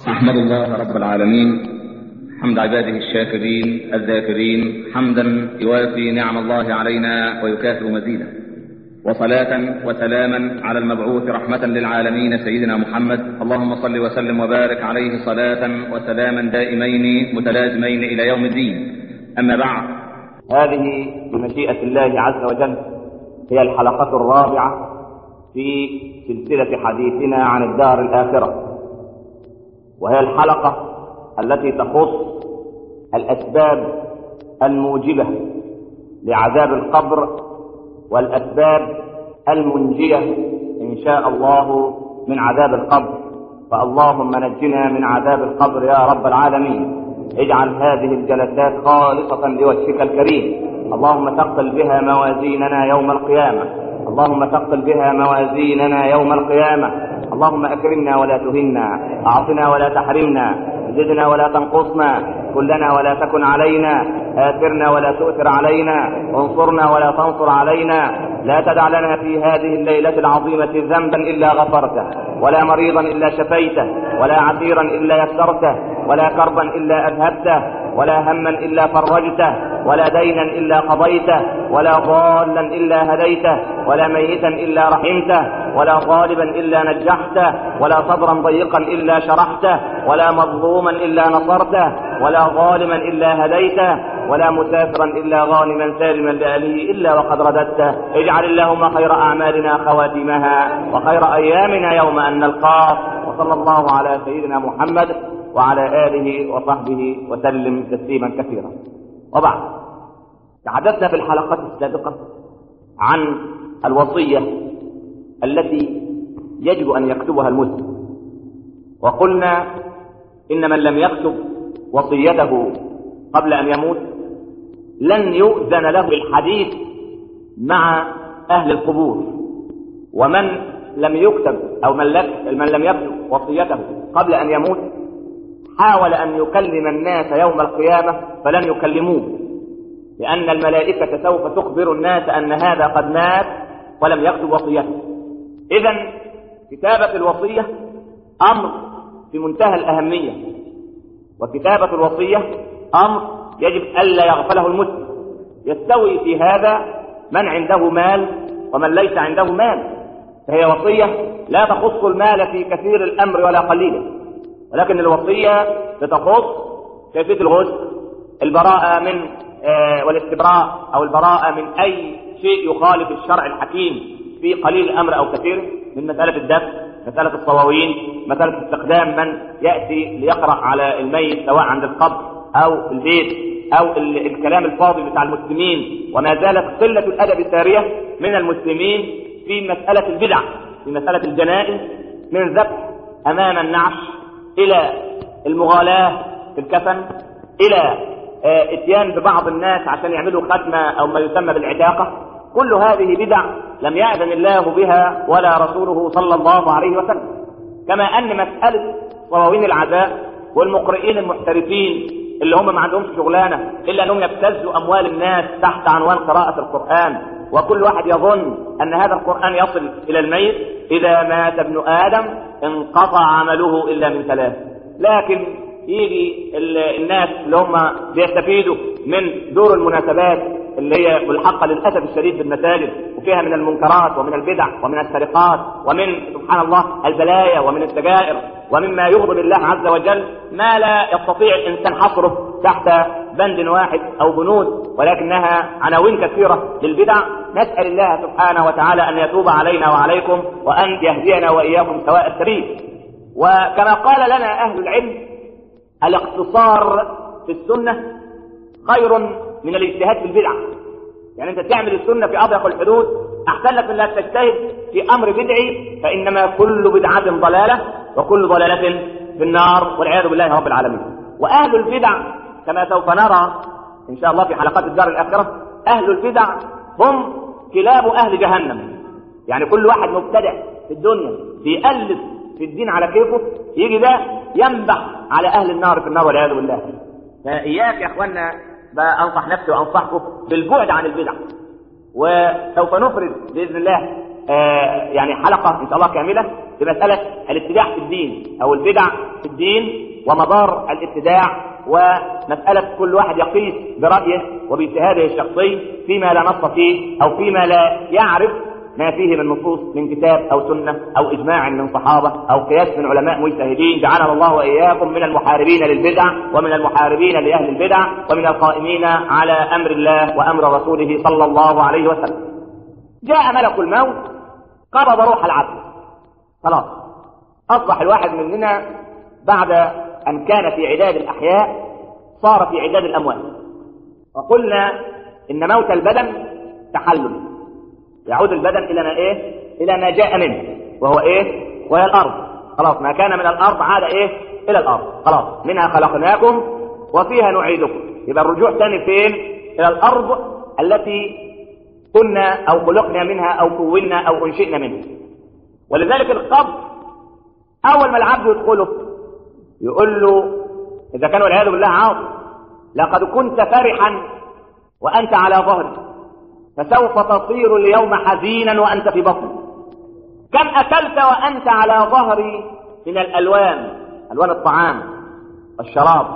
أحمد الله رب العالمين حمد عباده الشاكرين الذاكرين حمدا يوافي نعم الله علينا ويكافئ مزيدا وصلاة وسلاما على المبعوث رحمة للعالمين سيدنا محمد اللهم صل وسلم وبارك عليه صلاة وسلاما دائمين متلازمين إلى يوم الدين أما بعد هذه بمشيئة الله عز وجل هي الحلقة الرابعة في سلسلة حديثنا عن الدار الآخرة وهي الحلقة التي تخص الأسباب الموجبة لعذاب القبر والأسباب المنجية إن شاء الله من عذاب القبر فاللهم نجنا من عذاب القبر يا رب العالمين اجعل هذه الجلسات خالصة لوجهك الكريم اللهم ثقل بها موازيننا يوم القيامة اللهم ثقل بها موازيننا يوم القيامة اللهم أكرمنا ولا تهنا أعطنا ولا تحرمنا زدنا ولا تنقصنا كلنا ولا تكن علينا آثرنا ولا تؤثر علينا انصرنا ولا تنصر علينا لا تدع لنا في هذه الليلة العظيمة ذنبا إلا غفرته ولا مريضا إلا شفيته ولا عسيرا إلا يسرته ولا كربا إلا أذهبته ولا هما إلا فرجته ولا دينا إلا قضيته ولا ضالا إلا هديته ولا ميتا إلا رحمته ولا غالبا إلا نجحته ولا صدرا ضيقا إلا شرحته ولا مظلوما إلا نصرته ولا ظالما إلا هديته ولا مسافرا إلا غانما سالما لأهله إلا وقد رددته اجعل اللهم خير أعمالنا خواتمها وخير أيامنا يوم أن نلقاك وصلى الله على سيدنا محمد وعلى آله وصحبه وسلم تسليما كثيرا وبعد تحدثنا في الحلقات السابقة عن الوصية التي يجب أن يكتبها المسلم وقلنا إن من لم يكتب وصيته قبل أن يموت لن يؤذن له بالحديث مع أهل القبور ومن لم يكتب أو من, من لم يكتب وصيته قبل أن يموت حاول أن يكلم الناس يوم القيامة فلن يكلموه لأن الملائكة سوف تخبر الناس أن هذا قد مات ولم يكتب وصيته إذا كتابة الوصية أمر في منتهى الأهمية وكتابة الوصية أمر يجب ألا يغفله المسلم يستوي في هذا من عنده مال ومن ليس عنده مال فهي وصية لا تخص المال في كثير الأمر ولا قليله ولكن الوصية بتخص كيفية الغسل البراءة من آه والاستبراء أو البراءة من أي شيء يخالف الشرع الحكيم في قليل الأمر أو كثير من مسألة الدفن مسألة الصواوين مسألة استخدام من يأتي ليقرأ على الميت سواء عند القبر أو في البيت أو الكلام الفاضي بتاع المسلمين وما زالت قلة الأدب سارية من المسلمين في مسألة البدع في مسألة الجنائز من ذبح أمام النعش إلى المغالاة في الكفن إلى اتيان ببعض الناس عشان يعملوا ختمة أو ما يسمى بالعتاقة كل هذه بدع لم يأذن الله بها ولا رسوله صلى الله عليه وسلم كما أن مسألة صواوين العزاء والمقرئين المحترفين اللي هم ما عندهمش شغلانة إلا أنهم يبتزوا أموال الناس تحت عنوان قراءة القرآن وكل واحد يظن أن هذا القرآن يصل إلى الميت إذا مات ابن آدم انقطع عمله إلا من ثلاث لكن يجي الناس اللي هم بيستفيدوا من دور المناسبات اللي هي ملحقه للاسف الشديد بالمساجد وفيها من المنكرات ومن البدع ومن السرقات ومن سبحان الله البلايا ومن السجائر ومما يغضب الله عز وجل ما لا يستطيع الانسان حصره تحت بند واحد او بنود ولكنها عناوين كثيره للبدع نسال الله سبحانه وتعالى ان يتوب علينا وعليكم وان يهدينا واياكم سواء السبيل وكما قال لنا اهل العلم الاقتصار في السنه خير من الاجتهاد في البدعة يعني انت تعمل السنة في اضيق الحدود احسن لك من انك تجتهد في امر بدعي فانما كل بدعة ضلالة وكل ضلالة في النار والعياذ بالله رب العالمين واهل البدع كما سوف نرى ان شاء الله في حلقات الدار الاخرة اهل البدع هم كلاب اهل جهنم يعني كل واحد مبتدع في الدنيا بيألف في الدين على كيفه يجي ده ينبح على اهل النار في النار والعياذ بالله فاياك يا اخوانا بأنصح نفسي وأنصحكم بالبعد عن البدع وسوف نفرد بإذن الله آه يعني حلقة إن شاء الله كاملة بمسألة الابتداع في الدين أو البدع في الدين ومضار الابتداع ومسألة كل واحد يقيس برأيه وباجتهاده الشخصي فيما لا نص فيه أو فيما لا يعرف ما فيه من نصوص من كتاب أو سنة أو إجماع من صحابة أو قياس من علماء مجتهدين جعلنا الله وإياكم من المحاربين للبدع ومن المحاربين لأهل البدع ومن القائمين على أمر الله وأمر رسوله صلى الله عليه وسلم جاء ملك الموت قبض روح العبد خلاص أصبح الواحد مننا بعد أن كان في عداد الأحياء صار في عداد الأموات وقلنا إن موت البدن تحلل يعود البدن إلى ما إيه؟ إلى ما جاء منه وهو إيه؟ وهي الأرض خلاص ما كان من الأرض عاد إيه؟ إلى الأرض خلاص منها خلقناكم وفيها نعيدكم يبقى الرجوع ثاني فين؟ إلى الأرض التي كنا أو خلقنا منها أو كونا أو أنشئنا منها ولذلك القبر أول ما العبد يدخله يقول له إذا كان والعياذ بالله عاصي لقد كنت فرحا وأنت على ظهري فسوف تصير اليوم حزينا وأنت في بطني كم أكلت وأنت على ظهري من الألوان ألوان الطعام والشراب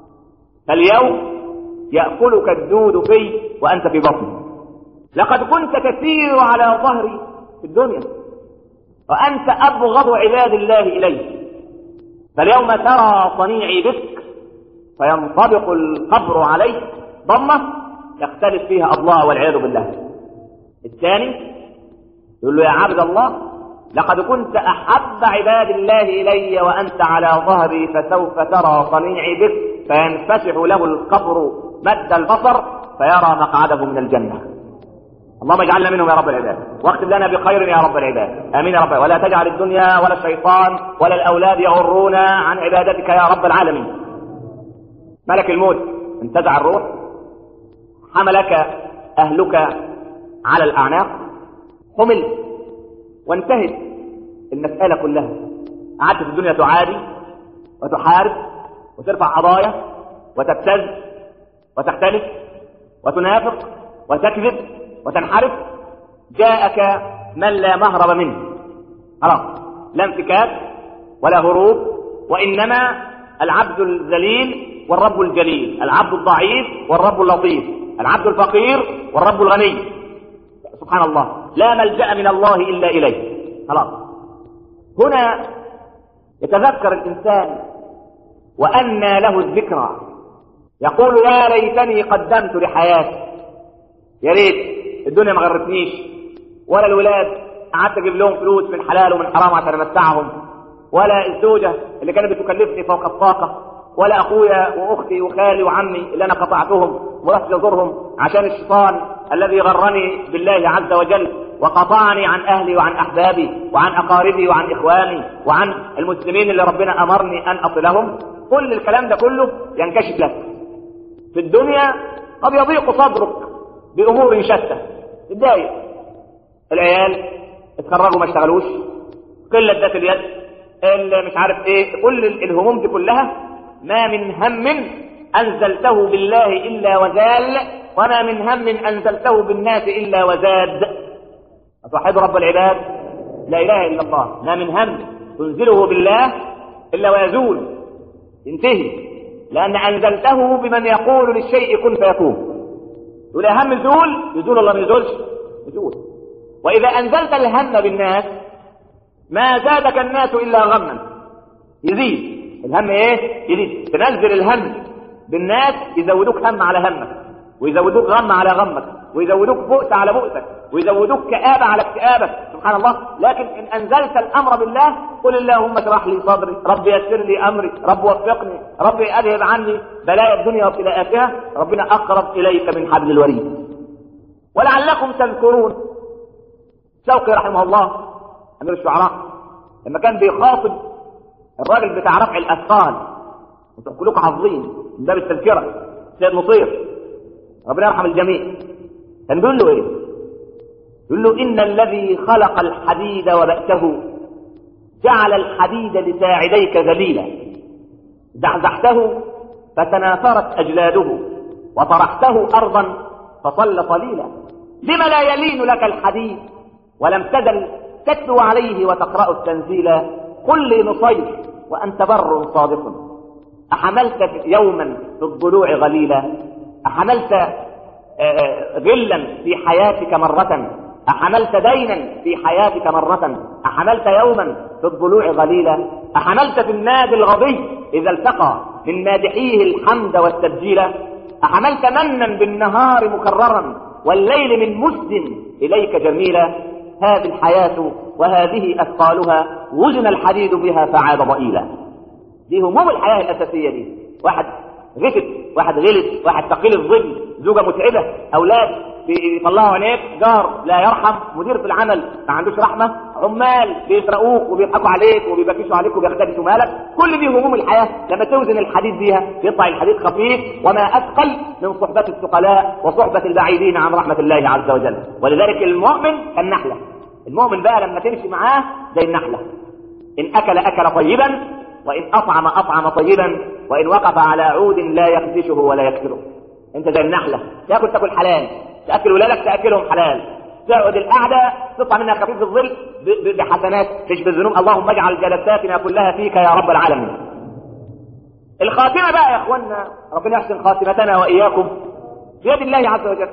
فاليوم يأكلك الدود في وأنت في بطني لقد كنت تسير على ظهري في الدنيا وأنت أبغض عباد الله إلي فاليوم ترى صنيعي بك فينطبق القبر عليك ضمه يختلف فيها أضلاع والعياذ بالله الثاني يقول له يا عبد الله لقد كنت أحب عباد الله إلي وأنت على ظهري فسوف ترى صنيعي بك فينفتح له القبر مد البصر فيرى مقعده من الجنة اللهم اجعلنا منهم يا رب العباد واختم لنا بخير يا رب العباد امين يا رب ولا تجعل الدنيا ولا الشيطان ولا الاولاد يغرونا عن عبادتك يا رب العالمين ملك الموت انتزع الروح حملك اهلك على الاعناق حمل وانتهت المساله كلها قعدت في الدنيا تعادي وتحارب وترفع قضايا وتبتز وتختلف وتنافق وتكذب وتنحرف جاءك من لا مهرب منه خلاص لا انفكاك ولا هروب وانما العبد الذليل والرب الجليل العبد الضعيف والرب اللطيف العبد الفقير والرب الغني سبحان الله لا ملجا من الله الا اليه خلاص هنا يتذكر الانسان وانى له الذكرى يقول يا ليتني قدمت لحياتي يا ريت الدنيا ما غرتنيش ولا الولاد قعدت اجيب لهم فلوس من حلال ومن حرام عشان امتعهم ولا الزوجه اللي كانت بتكلفني فوق الطاقه ولا اخويا واختي وخالي وعمي اللي انا قطعتهم ورحت ازورهم عشان الشيطان الذي غرني بالله عز وجل وقطعني عن اهلي وعن احبابي وعن اقاربي وعن اخواني وعن المسلمين اللي ربنا امرني ان اصلهم كل الكلام ده كله ينكشف لك في الدنيا قد يضيق صدرك بامور شتى تتضايق العيال اتخرجوا ما اشتغلوش قله ذات اليد اللي مش عارف ايه كل الهموم دي كلها ما من هم انزلته بالله الا وزال وما من هم انزلته بالناس الا وزاد اتوحد رب العباد لا اله الا الله ما من هم تنزله بالله الا ويزول ينتهي لان انزلته بمن يقول للشيء كن فيكون يقول يا هم زول يزول الله ما يزولش يزول واذا انزلت الهم بالناس ما زادك الناس الا غما يزيد الهم ايه يزيد تنزل الهم بالناس يزودوك هم على همك ويزودوك غم على غمك ويزودوك بؤس على بؤسك ويزودوك كآبة على اكتئابك سبحان الله لكن إن أنزلت الأمر بالله قل اللهم اشرح لي صدري رب يسر لي أمري رب وفقني رب أذهب عني بلايا الدنيا وابتلاءاتها ربنا أقرب إليك من حبل الوريد ولعلكم تذكرون شوقي رحمه الله أمير الشعراء لما كان بيخاطب الراجل بتاع رفع الأثقال انتم كلكم حافظين من باب التذكرة سيد مصير ربنا يرحم الجميع كان بيقول له ايه يقول له ان الذي خلق الحديد وبأته جعل الحديد لساعديك ذليلا زحزحته فتناثرت اجلاده وطرحته ارضا فصل صليلا لم لا يلين لك الحديد ولم تزل تتلو عليه وتقرأ التنزيل قل لي نصيح وأنت بر صادق أحملت يوما في الضلوع غليلا أحملت غلا في حياتك مرة أحملت دينا في حياتك مرة أحملت يوما في الضلوع غليلا أحملت في النادي الغبي إذا التقى من مادحيه الحمد والتبجيل أحملت منا بالنهار مكررا والليل من مسد إليك جميلا هذه الحياة وهذه أثقالها وزن الحديد بها فعاد ضئيلا دي هموم الحياة الأساسية دي واحد غفت واحد غلط واحد ثقيل الظل زوجة متعبة أولاد بيطلعوا عينيك جار لا يرحم مدير في العمل ما عندوش رحمة عمال بيسرقوك وبيضحكوا عليك وبيبكسوا عليك وبيختلسوا مالك كل دي هموم الحياة لما توزن الحديد بيها يطلع الحديد خفيف وما أثقل من صحبة الثقلاء وصحبة البعيدين عن رحمة الله عز وجل ولذلك المؤمن كالنحلة المؤمن بقى لما تمشي معاه زي النحلة إن أكل أكل طيبا وإن أطعم أطعم طيبا وإن وقف على عود لا يخدشه ولا يكسره أنت زي النحلة تاكل تاكل حلال تأكل ولادك تأكلهم حلال تقعد القعدة تطلع منها خفيف الظل بحسنات مش بالذنوب اللهم اجعل جلساتنا كلها فيك يا رب العالمين الخاتمة بقى يا اخوانا ربنا يحسن خاتمتنا وإياكم بيد الله عز وجل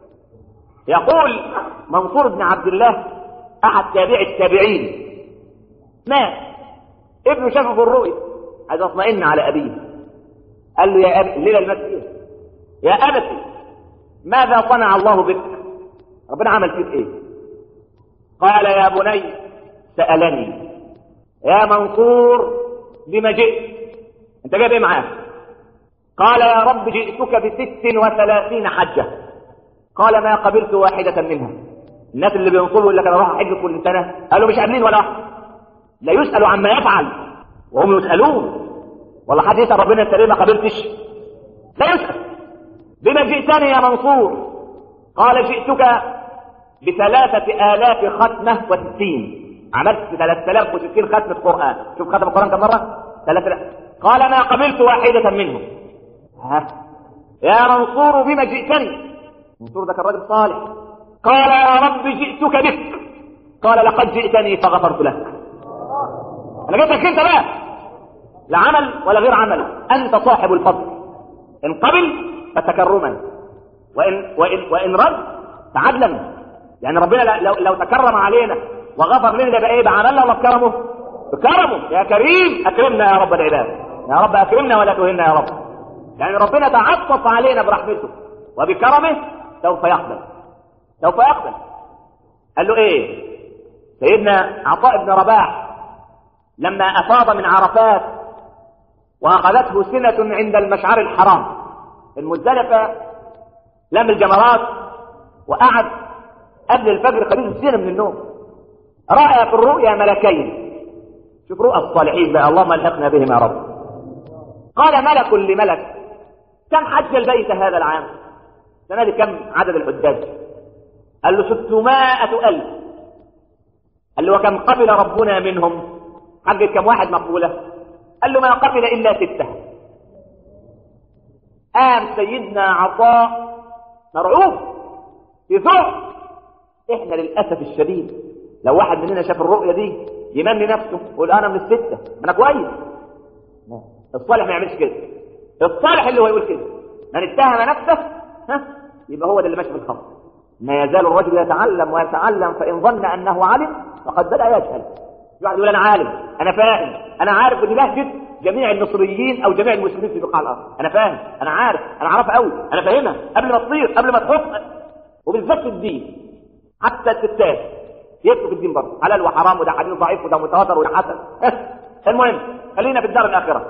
يقول منصور بن عبد الله أحد تابع التابعين مات ابنه شافه في الرؤيا عايز اطمئن على أبيه قال له يا أبي الليلة المسيح يا أبتي ماذا صنع الله بك ربنا عمل فيك ايه قال يا بني سألني يا منصور بما جئت انت جايب ايه معاه قال يا رب جئتك بست وثلاثين حجة قال ما قبلت واحدة منها الناس اللي بينصبوا يقول لك انا راح احج كل سنة قالوا مش قابلين ولا واحد لا يسأل عما يفعل وهم يسألون والله حد يسأل ربنا انت ليه ما قبلتش لا يسأل بما جئتني يا منصور قال جئتك بثلاثة آلاف ختمة وستين عملت ثلاثة آلاف وستين ختمة قرآن شوف ختم القرآن كم مرة ثلاثة قال ما قبلت واحدة منهم ها يا منصور بما جئتني منصور ده كان راجل صالح قال يا رب جئتك بك قال لقد جئتني فغفرت لك انا جئتك انت بقى لا عمل ولا غير عمل انت صاحب الفضل ان قبل فتكرما وإن, وإن, وإن رد تعدلا يعني ربنا لو, لو تكرم علينا وغفر لنا ده ايه بعملنا ولا بكرمه بكرمه يا كريم اكرمنا يا رب العباد يا رب اكرمنا ولا تهنا يا رب يعني ربنا تعطف علينا برحمته وبكرمه سوف يقبل سوف يقبل قال له ايه سيدنا عطاء بن رباح لما افاض من عرفات واخذته سنه عند المشعر الحرام المزدلفة لم الجمرات وقعد قبل الفجر قليل السنة من النوم رأى في الرؤيا ملكين شوف رؤى الصالحين بقى اللهم الحقنا بهم يا رب قال ملك لملك كم حج البيت هذا العام السنة دي كم عدد الحجاج قال له ستمائة ألف قال له وكم قبل ربنا منهم حج كم واحد مقبولة قال له ما قبل إلا ستة قام سيدنا عطاء مرعوب في ثوب احنا للاسف الشديد لو واحد مننا شاف الرؤيه دي يمني نفسه يقول انا من السته انا كويس الصالح ما يعملش كده الصالح اللي هو يقول كده من اتهم نفسه ها يبقى هو ده اللي ماشي في الخط ما يزال الرجل يتعلم ويتعلم فان ظن انه علم فقد بدا يجهل واحد يقول انا عالم انا فاهم انا عارف ان لهجه جميع المصريين او جميع المسلمين في بقاع الارض انا فاهم انا عارف انا عارف قوي انا فاهمها قبل ما تطير قبل ما تحط وبالذات في الدين حتى الستات يدخل في الدين برضه حلال وحرام وده حديث ضعيف وده متواتر وده حسن المهم خلينا في الدار الاخره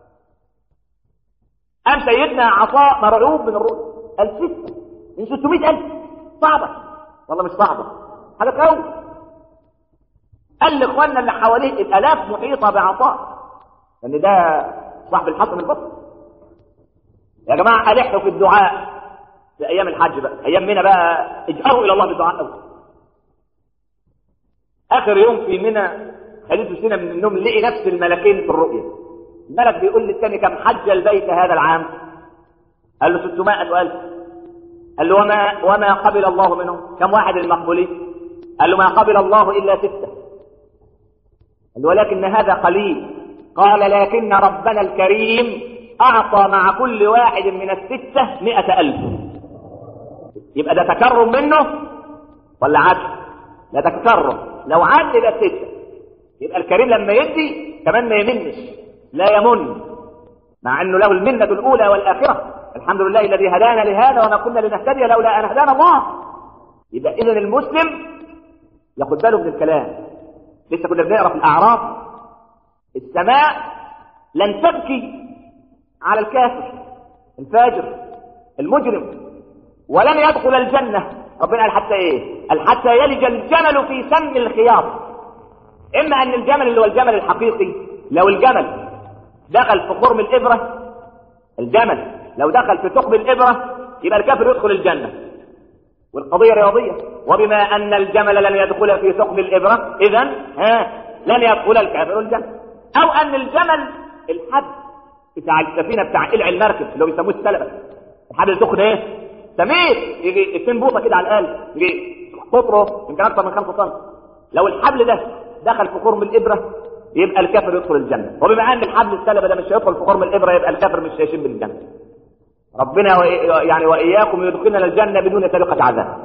قام سيدنا عطاء مرعوب من الرؤيا قال ستة من 600000 صعبة والله مش صعبة حاجة قوي قال لاخواننا اللي حواليه الالاف محيطة بعطاء لان ده صاحب الحصن البصري يا جماعة ألحوا في الدعاء في أيام الحج بقى أيام منى بقى اجأروا إلى الله بالدعاء أول آخر يوم في منى خليته سنة من النوم لقي نفس الملكين في الرؤيا الملك بيقول للثاني كم حج البيت هذا العام قال له 600 ألف قال له وما, وما قبل الله منهم كم واحد المقبولين قال له ما قبل الله إلا ستة ولكن هذا قليل قال لكن ربنا الكريم أعطى مع كل واحد من الستة مئة ألف يبقى ده تكرم منه ولا عدل لا ده تكرم لو عدل ده ستة يبقى الكريم لما يدي كمان ما يمنش لا يمن مع انه له المنة الاولى والاخرة الحمد لله الذي هدانا لهذا وما كنا لنهتدي لولا ان هدانا الله يبقى اذا المسلم ياخد باله من الكلام لسه كنا بنقرا في الاعراف السماء لن تبكي على الكافر الفاجر المجرم ولن يدخل الجنة ربنا قال حتى ايه قال حتى يلج الجمل في سم الخياط اما ان الجمل اللي هو الجمل الحقيقي لو الجمل دخل في خرم الابرة الجمل لو دخل في ثقب الابرة يبقى الكافر يدخل الجنة والقضية رياضية وبما ان الجمل لن يدخل في ثقب الابرة اذا ها لن يدخل الكافر الجنة او ان الجمل الحد بتاع السفينة بتاع قلع المركب اللي هو بيسموه السلبة الحبل سخن ايه سمير يجي اتنين بوطه كده على الاقل يجي قطره يمكن اكثر من 5 سم لو الحبل ده دخل في خرم الابره يبقى الكافر يدخل الجنه وبما ان الحبل السلبه ده مش هيدخل في خرم الابره يبقى الكافر مش هيشم بالجنه ربنا وإي... يعني واياكم يدخلنا الجنه بدون سابقه عذاب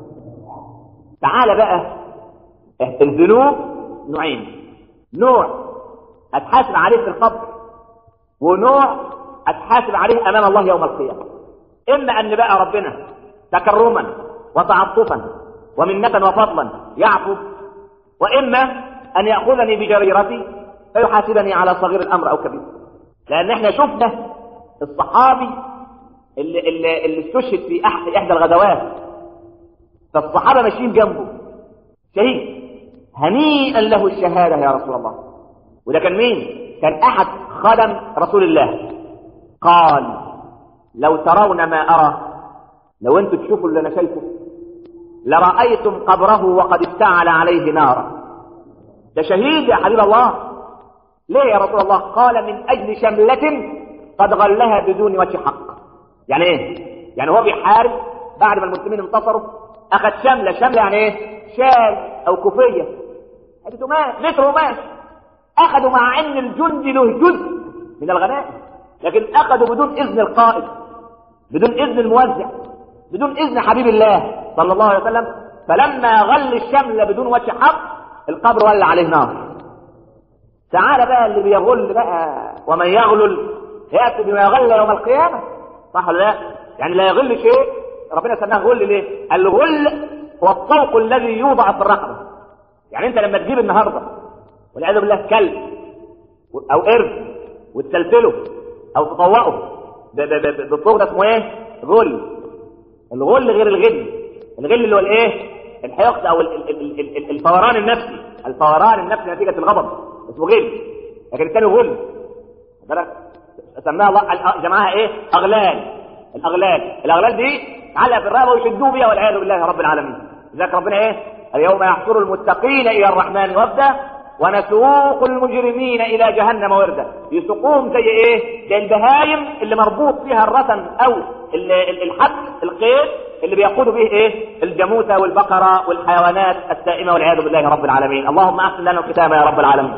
تعال بقى الذنوب نوعين نوع اتحاسب عليه في القبر ونوع اتحاسب عليه امام الله يوم القيامه اما ان بقى ربنا تكرما وتعطفا ومنة وفضلا يعفو واما ان ياخذني بجريرتي فيحاسبني على صغير الامر او كبير لان احنا شفنا الصحابي اللي اللي, اللي استشهد في احد احدى الغزوات فالصحابه ماشيين جنبه شهيد هنيئا له الشهاده يا رسول الله وده كان مين كان احد خدم رسول الله قال لو ترون ما أرى لو أنتم تشوفوا اللي أنا شايفه لرأيتم قبره وقد اشتعل عليه نارا ده شهيد يا حبيب الله ليه يا رسول الله قال من أجل شملة قد غلها بدون وجه حق يعني ايه يعني هو بيحارب بعد ما المسلمين انتصروا اخذ شملة شملة يعني ايه شال او كوفية هذه قماش لتر قماش اخذوا مع ان الجندي له جزء من الغنائم لكن اخذوا بدون اذن القائد بدون اذن الموزع بدون اذن حبيب الله صلى الله عليه وسلم فلما غل الشمل بدون وجه حق القبر ولع عليه نار تعالى بقى اللي بيغل بقى ومن يغلل ياتي بما يغل يوم القيامه صح ولا لا يعني لا يغل شيء ربنا سماه غل ليه الغل هو الطوق الذي يوضع في الرقبه يعني انت لما تجيب النهارده والعياذ بالله كلب او قرد وتسلسله او تطوقه بالطوق ده اسمه ايه غل الغل غير الغل الغل اللي هو الايه الحقد او الفوران النفسي الفوران النفسي نتيجه الغضب اسمه غل لكن الثاني غل بالك سماها الله جمعها ايه اغلال الاغلال الاغلال دي تعلق في الرقبه ويشدوه بيها والعياذ بالله رب العالمين لذلك ربنا ايه اليوم يحشر المتقين الى الرحمن وفدا ونسوق المجرمين الى جهنم وردا يسوقوهم زي ايه زي البهايم اللي مربوط فيها الرسن او الحبل القيد اللي بيقودوا به ايه الجاموسه والبقره والحيوانات السائمه والعياذ بالله رب العالمين اللهم احسن لنا الختام يا رب العالمين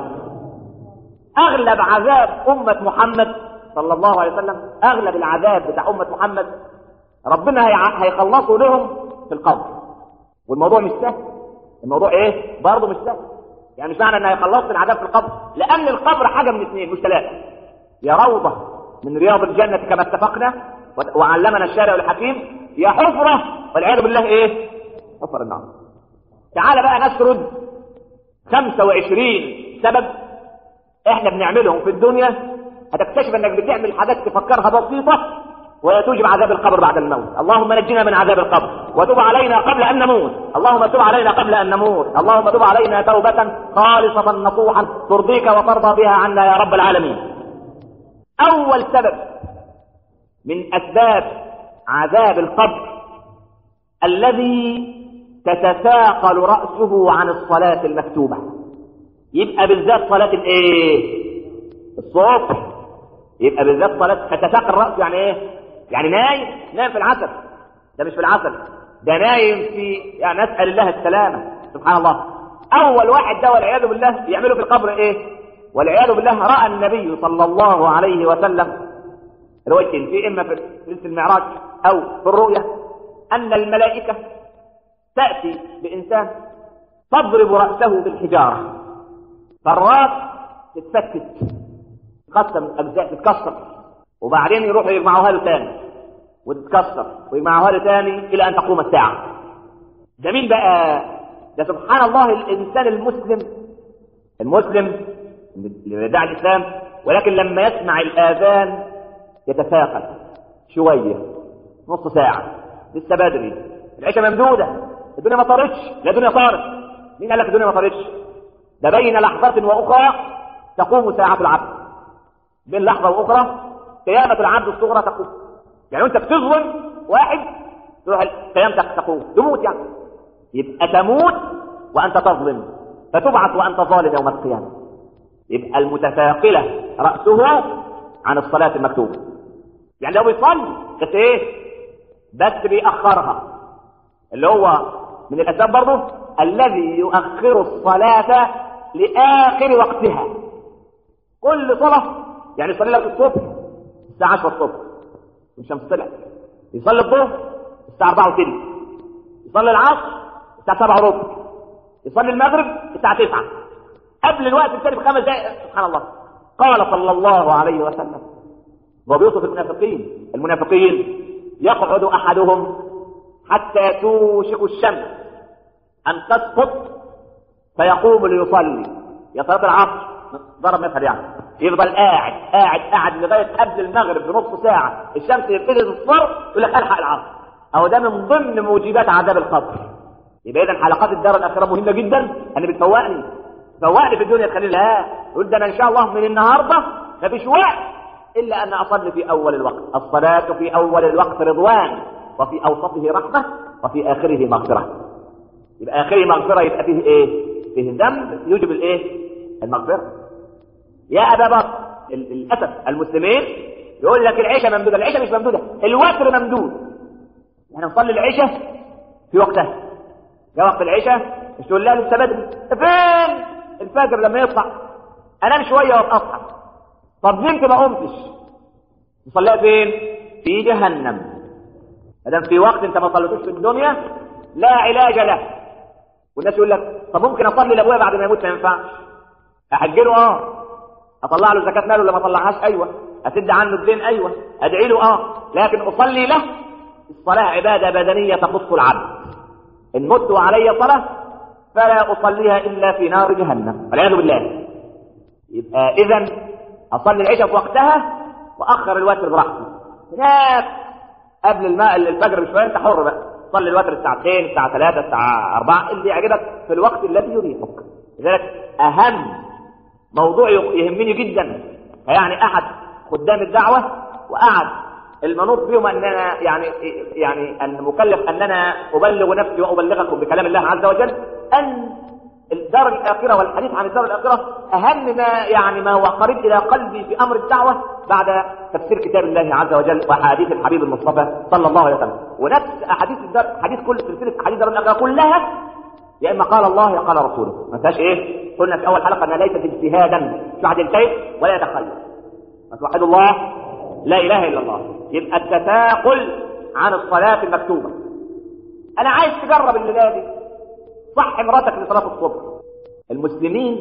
اغلب عذاب امه محمد صلى الله عليه وسلم اغلب العذاب بتاع امه محمد ربنا هيخلصوا لهم في القبر والموضوع مش سهل الموضوع ايه برضه مش سهل يعني مش معنى ان هيخلصوا العذاب في القبر لان القبر حاجه من اثنين مش ثلاثه يا روضه من رياض الجنه كما اتفقنا وعلمنا الشارع الحكيم يا حفره والعياذ بالله ايه حفر النار تعال بقى نسرد 25 سبب احنا بنعملهم في الدنيا هتكتشف انك بتعمل حاجات تفكرها بسيطه وتوجب عذاب القبر بعد الموت اللهم نجنا من عذاب القبر وتب علينا قبل ان نموت اللهم تب علينا قبل ان نموت اللهم تب علينا توبه خالصه نصوحا ترضيك وترضى بها عنا يا رب العالمين اول سبب من اسباب عذاب القبر الذي تتثاقل راسه عن الصلاه المكتوبه يبقى بالذات صلاه الايه الصبح يبقى بالذات صلاه تتثاقل راسه يعني ايه يعني نايم نايم في العسل ده مش في العسل ده نايم في يعني نسأل الله السلامة سبحان الله اول واحد ده والعياذ بالله يعمله في القبر ايه والعياذ بالله راى النبي صلى الله عليه وسلم روايتين في اما في ليله المعراج او في الرؤيا ان الملائكه تاتي بانسان تضرب راسه بالحجاره فالراس تتفتت تقسم اجزاء تتكسر وبعدين يروحوا يجمعوها له تاني وتتكسر ويجمعوها له تاني الى ان تقوم الساعه ده مين بقى ده سبحان الله الانسان المسلم المسلم اللي يدعي الاسلام ولكن لما يسمع الاذان يتثاقل شويه نص ساعه لسه بدري العشاء ممدوده الدنيا ما طارتش لا الدنيا طارت مين قال لك الدنيا ما طارتش ده بين لحظة وأخرى تقوم ساعة العبد بين لحظة وأخرى قيامة العبد الصغرى تقوم يعني أنت بتظلم واحد تروح قيامتك تقوم تموت يعني يبقى تموت وأنت تظلم فتبعث وأنت ظالم يوم القيامة يبقى المتثاقلة رأسه عن الصلاة المكتوبة يعني لو بيصلي بس إيه بس بيأخرها اللي هو من الأسباب برضه الذي يؤخر الصلاة لآخر وقتها كل صلاة يعني يصلي لك الصبح الساعة 10 الصبح الشمس طلعت يصلي الظهر الساعة 4 وثلث يصلي العصر الساعة 7 وربع يصلي المغرب الساعة 9 قبل الوقت الثاني بخمس دقائق سبحان الله قال صلى الله عليه وسلم وهو بيوصف المنافقين المنافقين يقعد أحدهم حتى توشك الشمس أن تسقط فيقوم ليصلي يا صلاة العصر ضرب مثل يعني يفضل قاعد قاعد قاعد لغاية قبل المغرب بنص ساعة الشمس تبتدي تصفر يقول لك ألحق العصر أهو ده من ضمن موجبات عذاب القبر يبقى إذا حلقات الدار الآخرة مهمة جدا أنا بتفوقني تفوقني في الدنيا تخلي لا يقول ده أنا إن شاء الله من النهاردة مفيش وقت إلا أن أصلي في أول الوقت الصلاة في أول الوقت رضوان وفي أوسطه رحمة وفي آخره مغفرة يبقى آخره مغفرة يبقى فيه إيه؟ فيه ذنب يوجب الإيه؟ المغفرة يا أبا بكر للأسف المسلمين يقول لك العشاء ممدودة العشاء مش ممدودة الوتر ممدود يعني نصلي العشاء في وقتها جاء وقت العشاء مش تقول لا لسه بدري فين الفجر لما يطلع انام شويه واصحى طب نمت ما قمتش تصليها فين في جهنم ما دام في وقت انت ما صليتوش في الدنيا لا علاج له والناس يقول لك طب ممكن اصلي لابويا بعد ما يموت ما ينفعش احجله اه اطلع له زكاه ماله ولا ما اطلعهاش ايوه اسد عنه الدين ايوه ادعي له اه لكن اصلي له الصلاه عباده بدنيه تخص العبد ان مت وعلي صلاه فلا اصليها الا في نار جهنم والعياذ بالله يبقى اذا اصلي العشاء في وقتها واخر الوتر براحتي هناك قبل الماء الفجر بشويه انت حر بقى صلي الوتر الساعه 2 الساعه 3 الساعه 4 اللي يعجبك في الوقت الذي يريحك لذلك اهم موضوع يهمني جدا فيعني احد خدام الدعوه وقعد المنوط بهم اننا يعني يعني ان مكلف اننا ابلغ نفسي وابلغكم بكلام الله عز وجل ان الدار الاخره والحديث عن الدار الاخره اهم ما يعني ما هو قريب الى قلبي في امر الدعوه بعد تفسير كتاب الله عز وجل واحاديث الحبيب المصطفى صلى الله عليه وسلم ونفس احاديث الدار حديث كل سلسله احاديث الدار الاخره كلها يا اما قال الله يا قال رسوله ما فيهاش ايه قلنا في اول حلقه انها ليست اجتهادا في عهد الكيف ولا يتخلف فتوحد الله لا اله الا الله يبقى التثاقل عن الصلاه المكتوبه انا عايز تجرب الليله دي صح مراتك لصلاه الصبح المسلمين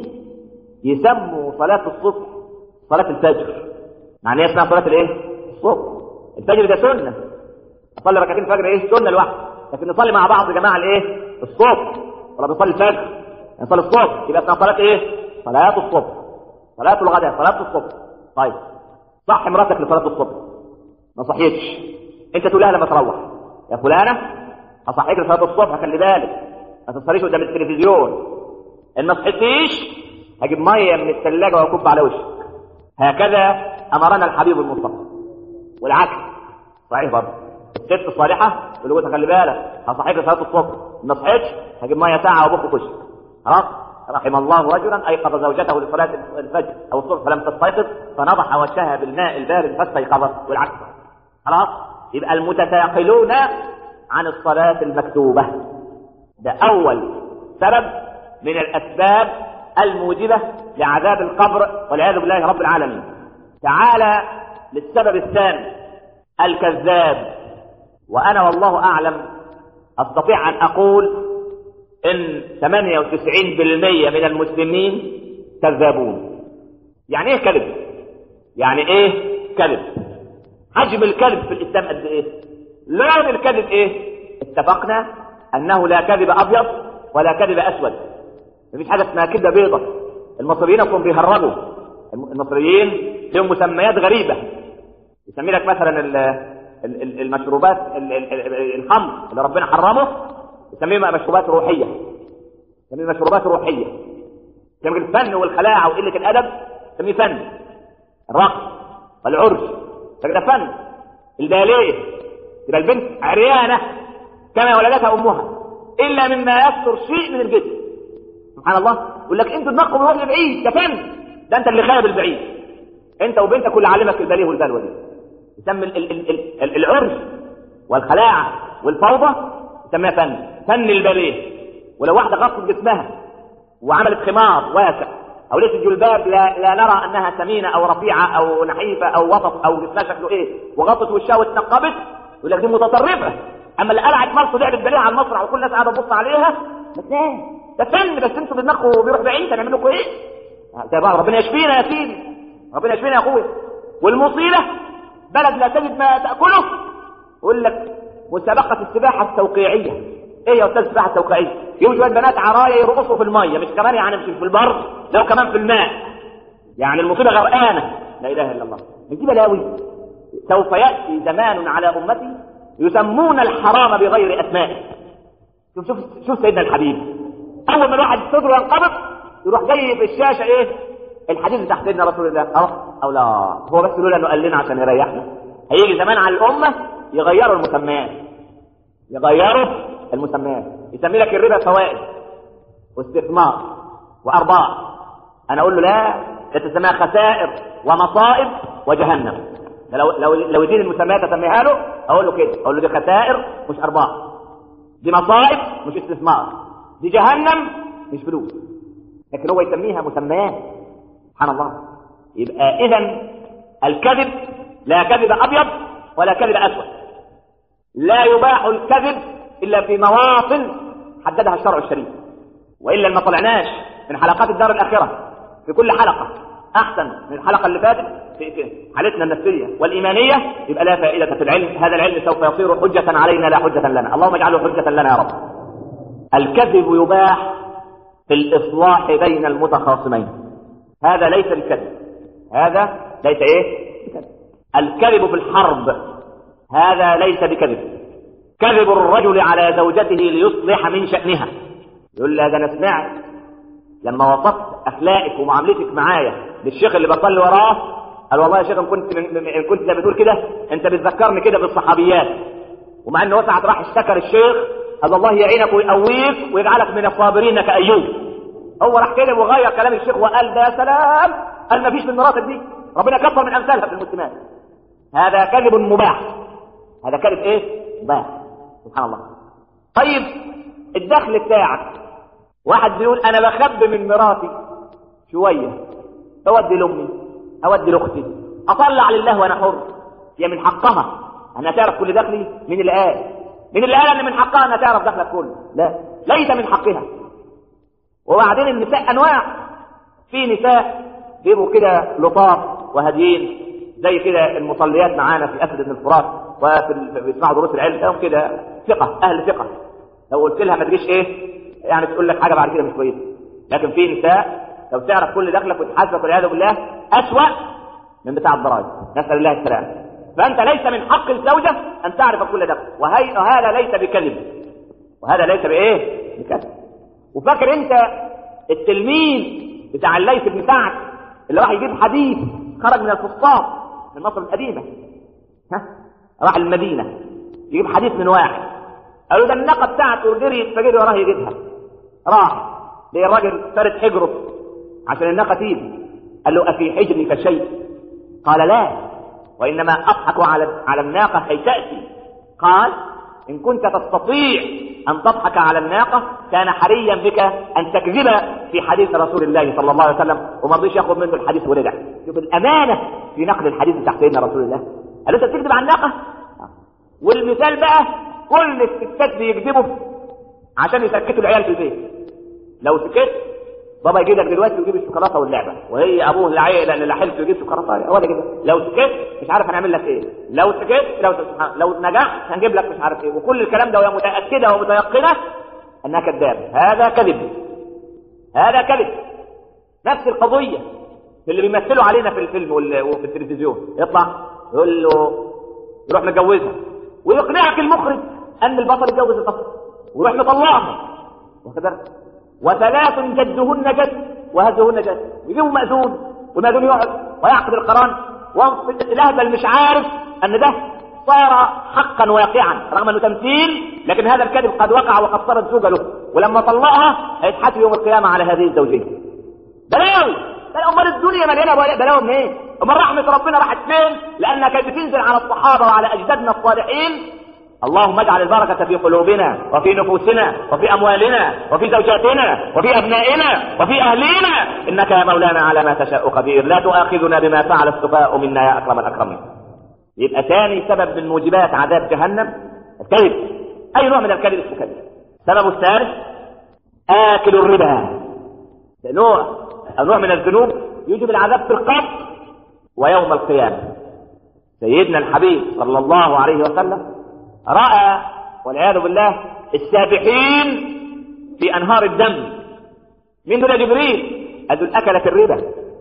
يسموا صلاه الصبح صلاه الفجر معنى اسمها صلاه الايه الصبح الفجر ده سنه نصلي ركعتين الفجر ايه سنه لوحده لكن نصلي مع بعض يا جماعه الايه الصبح ولا بنصلي الفجر نصلي الصبح يبقى اسمها صلاه ايه صلاه الصبح صلاه الغداء صلاه الصبح طيب صح مراتك لصلاه الصبح ما صحيتش انت تقول لها لما تروح يا فلانه اصحيك لصلاه الصبح خلي بالك ما تتصليش قدام التلفزيون ان ما صحيتيش هجيب ميه من الثلاجه واكب على وشك هكذا امرنا الحبيب المصطفى والعكس صحيح برضه الست الصالحه تقول له خلي بالك هصحيك لصلاه الصبح ما صحيتش هجيب ميه ساعه وابخ وشك خلاص رحم الله رجلا ايقظ زوجته لصلاه الفجر او الصبح فلم تستيقظ فنضح وجهها بالماء البارد فاستيقظت والعكس خلاص يبقى المتثاقلون عن الصلاه المكتوبه ده اول سبب من الاسباب الموجبة لعذاب القبر والعياذ بالله رب العالمين تعالى للسبب الثاني الكذاب وانا والله اعلم استطيع ان اقول ان 98% من المسلمين كذابون يعني ايه كذب يعني ايه كذب حجم الكذب في الاسلام قد ايه لون الكذب ايه اتفقنا انه لا كذب ابيض ولا كذب اسود مفيش حاجه اسمها كذبه بيضه المصريين اصلا بيهربوا المصريين لهم مسميات غريبه يسمي لك مثلا المشروبات الخمر اللي ربنا حرمه يسميه مشروبات روحيه يسميه مشروبات روحيه يسميه الفن والخلاعه وقله الادب يسميه فن الرقص والعرس ده فن الباليه تبقى البنت عريانه كما ولدتها امها الا مما يستر شيء من الجسم سبحان الله يقول لك انتوا دماغكم راجل بعيد ده فن ده انت اللي خايب البعيد انت وبنتك اللي علمك الباليه والبلوه دي يسمى ال ال ال ال العرس والخلاعه والفوضى يسميها فن فن الباليه ولو واحده غطت جسمها وعملت خمار واسع او ليس جلباب لا, لا نرى انها سمينه او رفيعه او نحيفه او وسط او جسمها شكله ايه وغطت وشها واتنقبت يقول لك دي متطرفه اما اللي قلعت مرسى لعبت باليه على المسرح وكل الناس قاعده تبص عليها بس ايه ده فن بس انتوا دماغكم بيروح بعيد هنعمل لكم ايه؟ ده بقى ربنا يشفينا يا سيدي ربنا يشفينا يا اخويا والمصيبه بلد لا تجد ما تاكله يقول لك مسابقه السباحه التوقيعيه ايه يا استاذ السباحه التوقيعيه؟ يجوا شويه بنات عرايا يرقصوا في الميه مش كمان يعني مش في البر لو كمان في الماء يعني المصيبه غرقانه لا اله الا الله دي بلاوي سوف ياتي زمان على امتي يسمون الحرام بغير اسمائه شوف شوف شوف سيدنا الحبيب اول ما الواحد صدره ينقبض يروح جاي في الشاشه ايه الحديث بتاع سيدنا رسول الله اه او لا هو بس لولا انه قال لنا عشان يريحنا هيجي زمان على الامه يغيروا المسميات يغيروا المسميات يسمي لك الربا فوائد واستثمار وارباح انا اقول له لا ده تسميها خسائر ومصائب وجهنم لو لو لو يدين المسميات اسميها له اقول له كده اقول له دي خسائر مش ارباح دي مصائب مش استثمار دي جهنم مش فلوس لكن هو يسميها مسميات سبحان الله يبقى اذا الكذب لا كذب ابيض ولا كذب اسود لا يباح الكذب الا في مواطن حددها الشرع الشريف والا ما طلعناش من حلقات الدار الاخره في كل حلقه احسن من الحلقه اللي فاتت في حالتنا النفسيه والايمانيه يبقى لا فائده في العلم هذا العلم سوف يصير حجه علينا لا حجه لنا اللهم اجعله حجه لنا يا رب الكذب يباح في الاصلاح بين المتخاصمين هذا ليس الكذب هذا ليس ايه بكذب. الكذب في الحرب هذا ليس بكذب كذب الرجل على زوجته ليصلح من شأنها يقول لها ده انا سمعت لما وصفت اخلاقك ومعاملتك معايا للشيخ اللي بصلي وراه قال والله يا شيخ ان كنت ان كنت زي بتقول كده انت بتذكرني كده بالصحابيات ومع ان وسعت راح اشتكر الشيخ قال الله يعينك ويقويك ويجعلك من الصابرين كايوب هو راح كده وغير كلام الشيخ وقال ده سلام قال ما فيش من مراتب دي ربنا كفر من امثالها في المسلمات هذا كذب مباح هذا كذب ايه مباح سبحان الله طيب الدخل بتاعك واحد بيقول انا بخبي من مراتي شويه اودي لامي اودي لاختي اطلع لله وانا حر هي من حقها انها تعرف كل دخلي من اللي قال من اللي قال ان من حقها انها تعرف دخلك كله لا ليس من حقها وبعدين النساء انواع في نساء بيبقوا كده لطاف وهاديين زي كده المصليات معانا في اسد بن الفرات وفي ال- بيسمعوا دروس العلم لهم كده ثقه اهل ثقه لو قلت لها ما تجيش ايه يعني تقول لك حاجه بعد كده مش كويسه لكن في نساء لو تعرف كل دخلك وتحاسبك والعياذ بالله اسوأ من بتاع الضرائب نسال الله السلامه فانت ليس من حق الزوجه ان تعرف كل دخل وهي وهذا ليس بكذب وهذا ليس بايه بكذب وفاكر انت التلميذ بتاع الليث بن سعد اللي راح يجيب حديث خرج من الفسطاط من مصر القديمه ها راح المدينه يجيب حديث من واحد قالوا ده الناقه بتاعته جري فجري وراه يجيبها راح لقى الراجل فارد حجره عشان الناقه تيجي قال له افي حجرك شيء قال لا وانما اضحك على على الناقه كي تاتي قال ان كنت تستطيع أن تضحك على الناقة كان حريا بك أن تكذب في حديث رسول الله صلى الله عليه وسلم وما رضيش ياخذ منه الحديث ورجع شوف الأمانة في نقل الحديث بتاع سيدنا رسول الله قال أنت بتكذب على الناقة والمثال بقى كل الستات بيكذبوا عشان يسكتوا العيال في البيت لو سكت بابا يجي لك دلوقتي ويجيب الشوكولاته واللعبه وهي ابوه العيل اللي لحلته يجيب شوكولاته ولا كده لو سكت مش عارف هنعمل لك ايه لو سكت لو لو نجحت هنجيب لك مش عارف ايه وكل الكلام ده وهي متاكده ومتيقنه انها كذاب هذا كذب هذا كذب نفس القضيه في اللي بيمثلوا علينا في الفيلم وفي التلفزيون يطلع يقول له يروح متجوزها ويقنعك المخرج ان البطل يتجوز البطل ويروح مطلعها واخد بالك وثلاث جدهن جد وهزهن جد يجيبوا مأذون والمأذون يقعد ويعقد القران والاهبل مش عارف ان ده صار حقا واقعا رغم انه تمثيل لكن هذا الكذب قد وقع وقد صارت زوجة له ولما طلقها هيتحاسب يوم القيامة على هذه الزوجية بلاوي بلاوي امال الدنيا مليانة بلاوي منين؟ إيه؟ امال رحمة ربنا راحت فين؟ لانها كانت بتنزل على الصحابة وعلى اجدادنا الصالحين اللهم اجعل البركة في قلوبنا وفي نفوسنا وفي أموالنا وفي زوجاتنا وفي أبنائنا وفي أهلنا إنك يا مولانا على ما تشاء قدير لا تؤاخذنا بما فعل السفهاء منا يا أكرم الأكرمين يبقى ثاني سبب من موجبات عذاب جهنم الكذب أي نوع من الكذب اسمه كذب السبب الثالث آكل الربا نوع أو نوع من الذنوب يوجب العذاب في القبر ويوم القيامة سيدنا الحبيب صلى الله عليه وسلم رأى والعياذ بالله السابحين في أنهار الدم من دون جبريل أدل أكلت الربا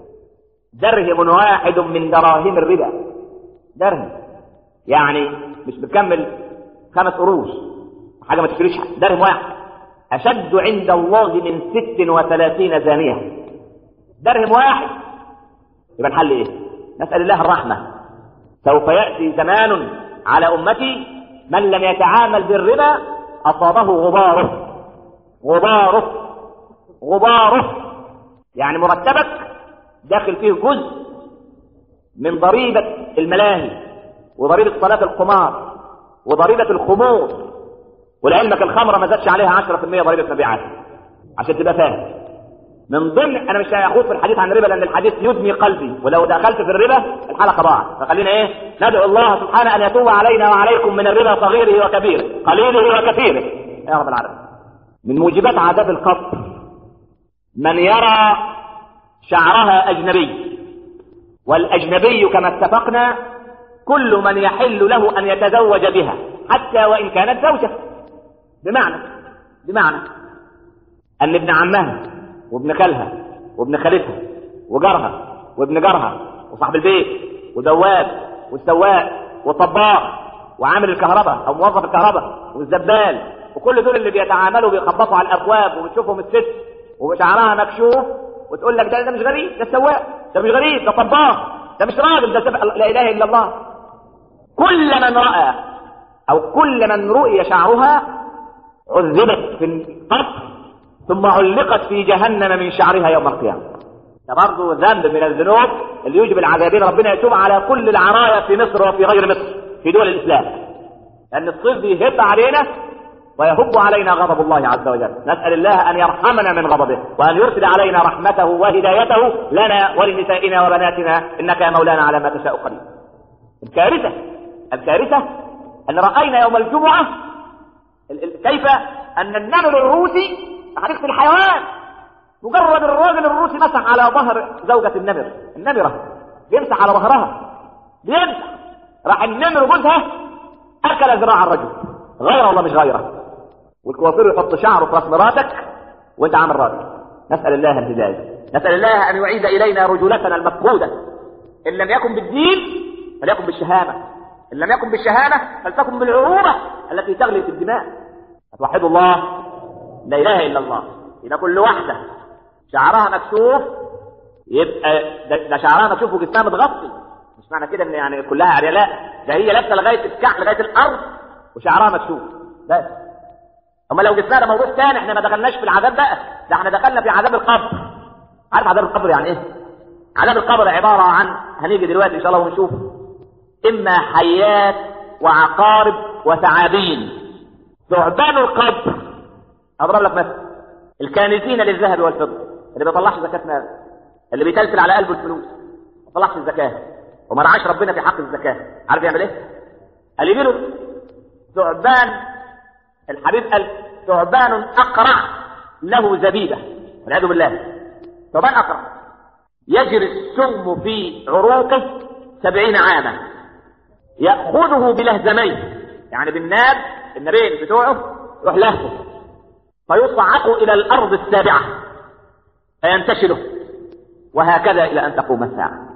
درهم واحد من دراهم الربا درهم يعني مش بتكمل خمس قروش حاجة ما تشتريش درهم واحد أشد عند الله من ست وثلاثين زانية درهم واحد يبقى الحل إيه؟ نسأل الله الرحمة سوف يأتي زمان على أمتي من لم يتعامل بالربا أصابه غباره غباره غباره يعني مرتبك داخل فيه جزء من ضريبة الملاهي وضريبة صلاة القمار وضريبة الخمور ولعلمك الخمرة ما زادش عليها 10% ضريبة مبيعات عشان تبقى فاهم من ضمن انا مش هاخوض في الحديث عن الربا لان الحديث يدمي قلبي ولو دخلت في الربا الحلقه ضاعت فخلينا ايه ندعو الله سبحانه ان يتوب علينا وعليكم من الربا صغيره وكبيره قليله وكثيره يا رب العالمين من موجبات عذاب القبر من يرى شعرها اجنبي والاجنبي كما اتفقنا كل من يحل له ان يتزوج بها حتى وان كانت زوجه بمعنى بمعنى ان ابن عمها وابن خالها وابن خالتها وجارها وابن جارها وصاحب البيت ودواب والسواق والطباخ وعامل الكهرباء او موظف الكهرباء والزبال وكل دول اللي بيتعاملوا بيخبطوا على الابواب وبتشوفهم الست وشعرها مكشوف وتقول لك ده ده مش غريب ده السواق ده مش غريب ده طباخ ده مش راجل ده سبق لا اله الا الله كل من راى او كل من رؤي شعرها عذبت في القبر ثم علقت في جهنم من شعرها يوم القيامة ده برضه ذنب من الذنوب اللي يوجب العذابين ربنا يتوب على كل العرايا في مصر وفي غير مصر في دول الإسلام لأن الصيف بيهب علينا ويهب علينا غضب الله عز وجل نسأل الله أن يرحمنا من غضبه وأن يرسل علينا رحمته وهدايته لنا ولنسائنا وبناتنا إنك يا مولانا على ما تشاء قدير الكارثة الكارثة أن رأينا يوم الجمعة كيف أن النمر الروسي حديقة الحيوان مجرد الراجل الروسي مسح على ظهر زوجة النمر النمرة بيمسح على ظهرها بيمسح راح النمر جوزها أكل ذراع الرجل غيره ولا مش غيره والكوافير يحط شعره في راس مراتك وانت عامل راجل نسأل الله الهداية نسأل الله أن يعيد إلينا رجولتنا المفقودة إن لم يكن بالدين فليكن بالشهامة إن لم يكن بالشهامة فلتكن بالعروبة التي تغلي في الدماء توحدوا الله لا اله الا الله يبقى كل واحده شعرها مكشوف يبقى ده, ده شعرها مكشوف وجسمها متغطي مش معنى كده ان يعني كلها عريان لا ده هي لابسه لغايه الكعب لغايه الارض وشعرها مكشوف بس اما لو جسمها ده موضوع ثاني احنا ما دخلناش في العذاب بقى ده احنا دخلنا في عذاب القبر عارف عذاب القبر يعني ايه عذاب القبر عباره عن هنيجي دلوقتي ان شاء الله ونشوف اما حيات وعقارب وثعابين ثعبان القبر اضرب لك مثل الكانزين للذهب والفضه اللي ما بيطلعش زكاه مال اللي بيتلفل على قلبه الفلوس ما بيطلعش الزكاه وما رعاش ربنا في حق الزكاه عارف يعمل ايه؟ قال يجي له ثعبان الحبيب قال ثعبان اقرع له زبيبه والعياذ بالله ثعبان اقرع يجري السم في عروقه سبعين عاما يأخذه بلهزمين يعني بالناب النبيل بتوعه يروح لهفه فيصعق إلى الأرض السابعة فينتشله وهكذا إلى أن تقوم الساعة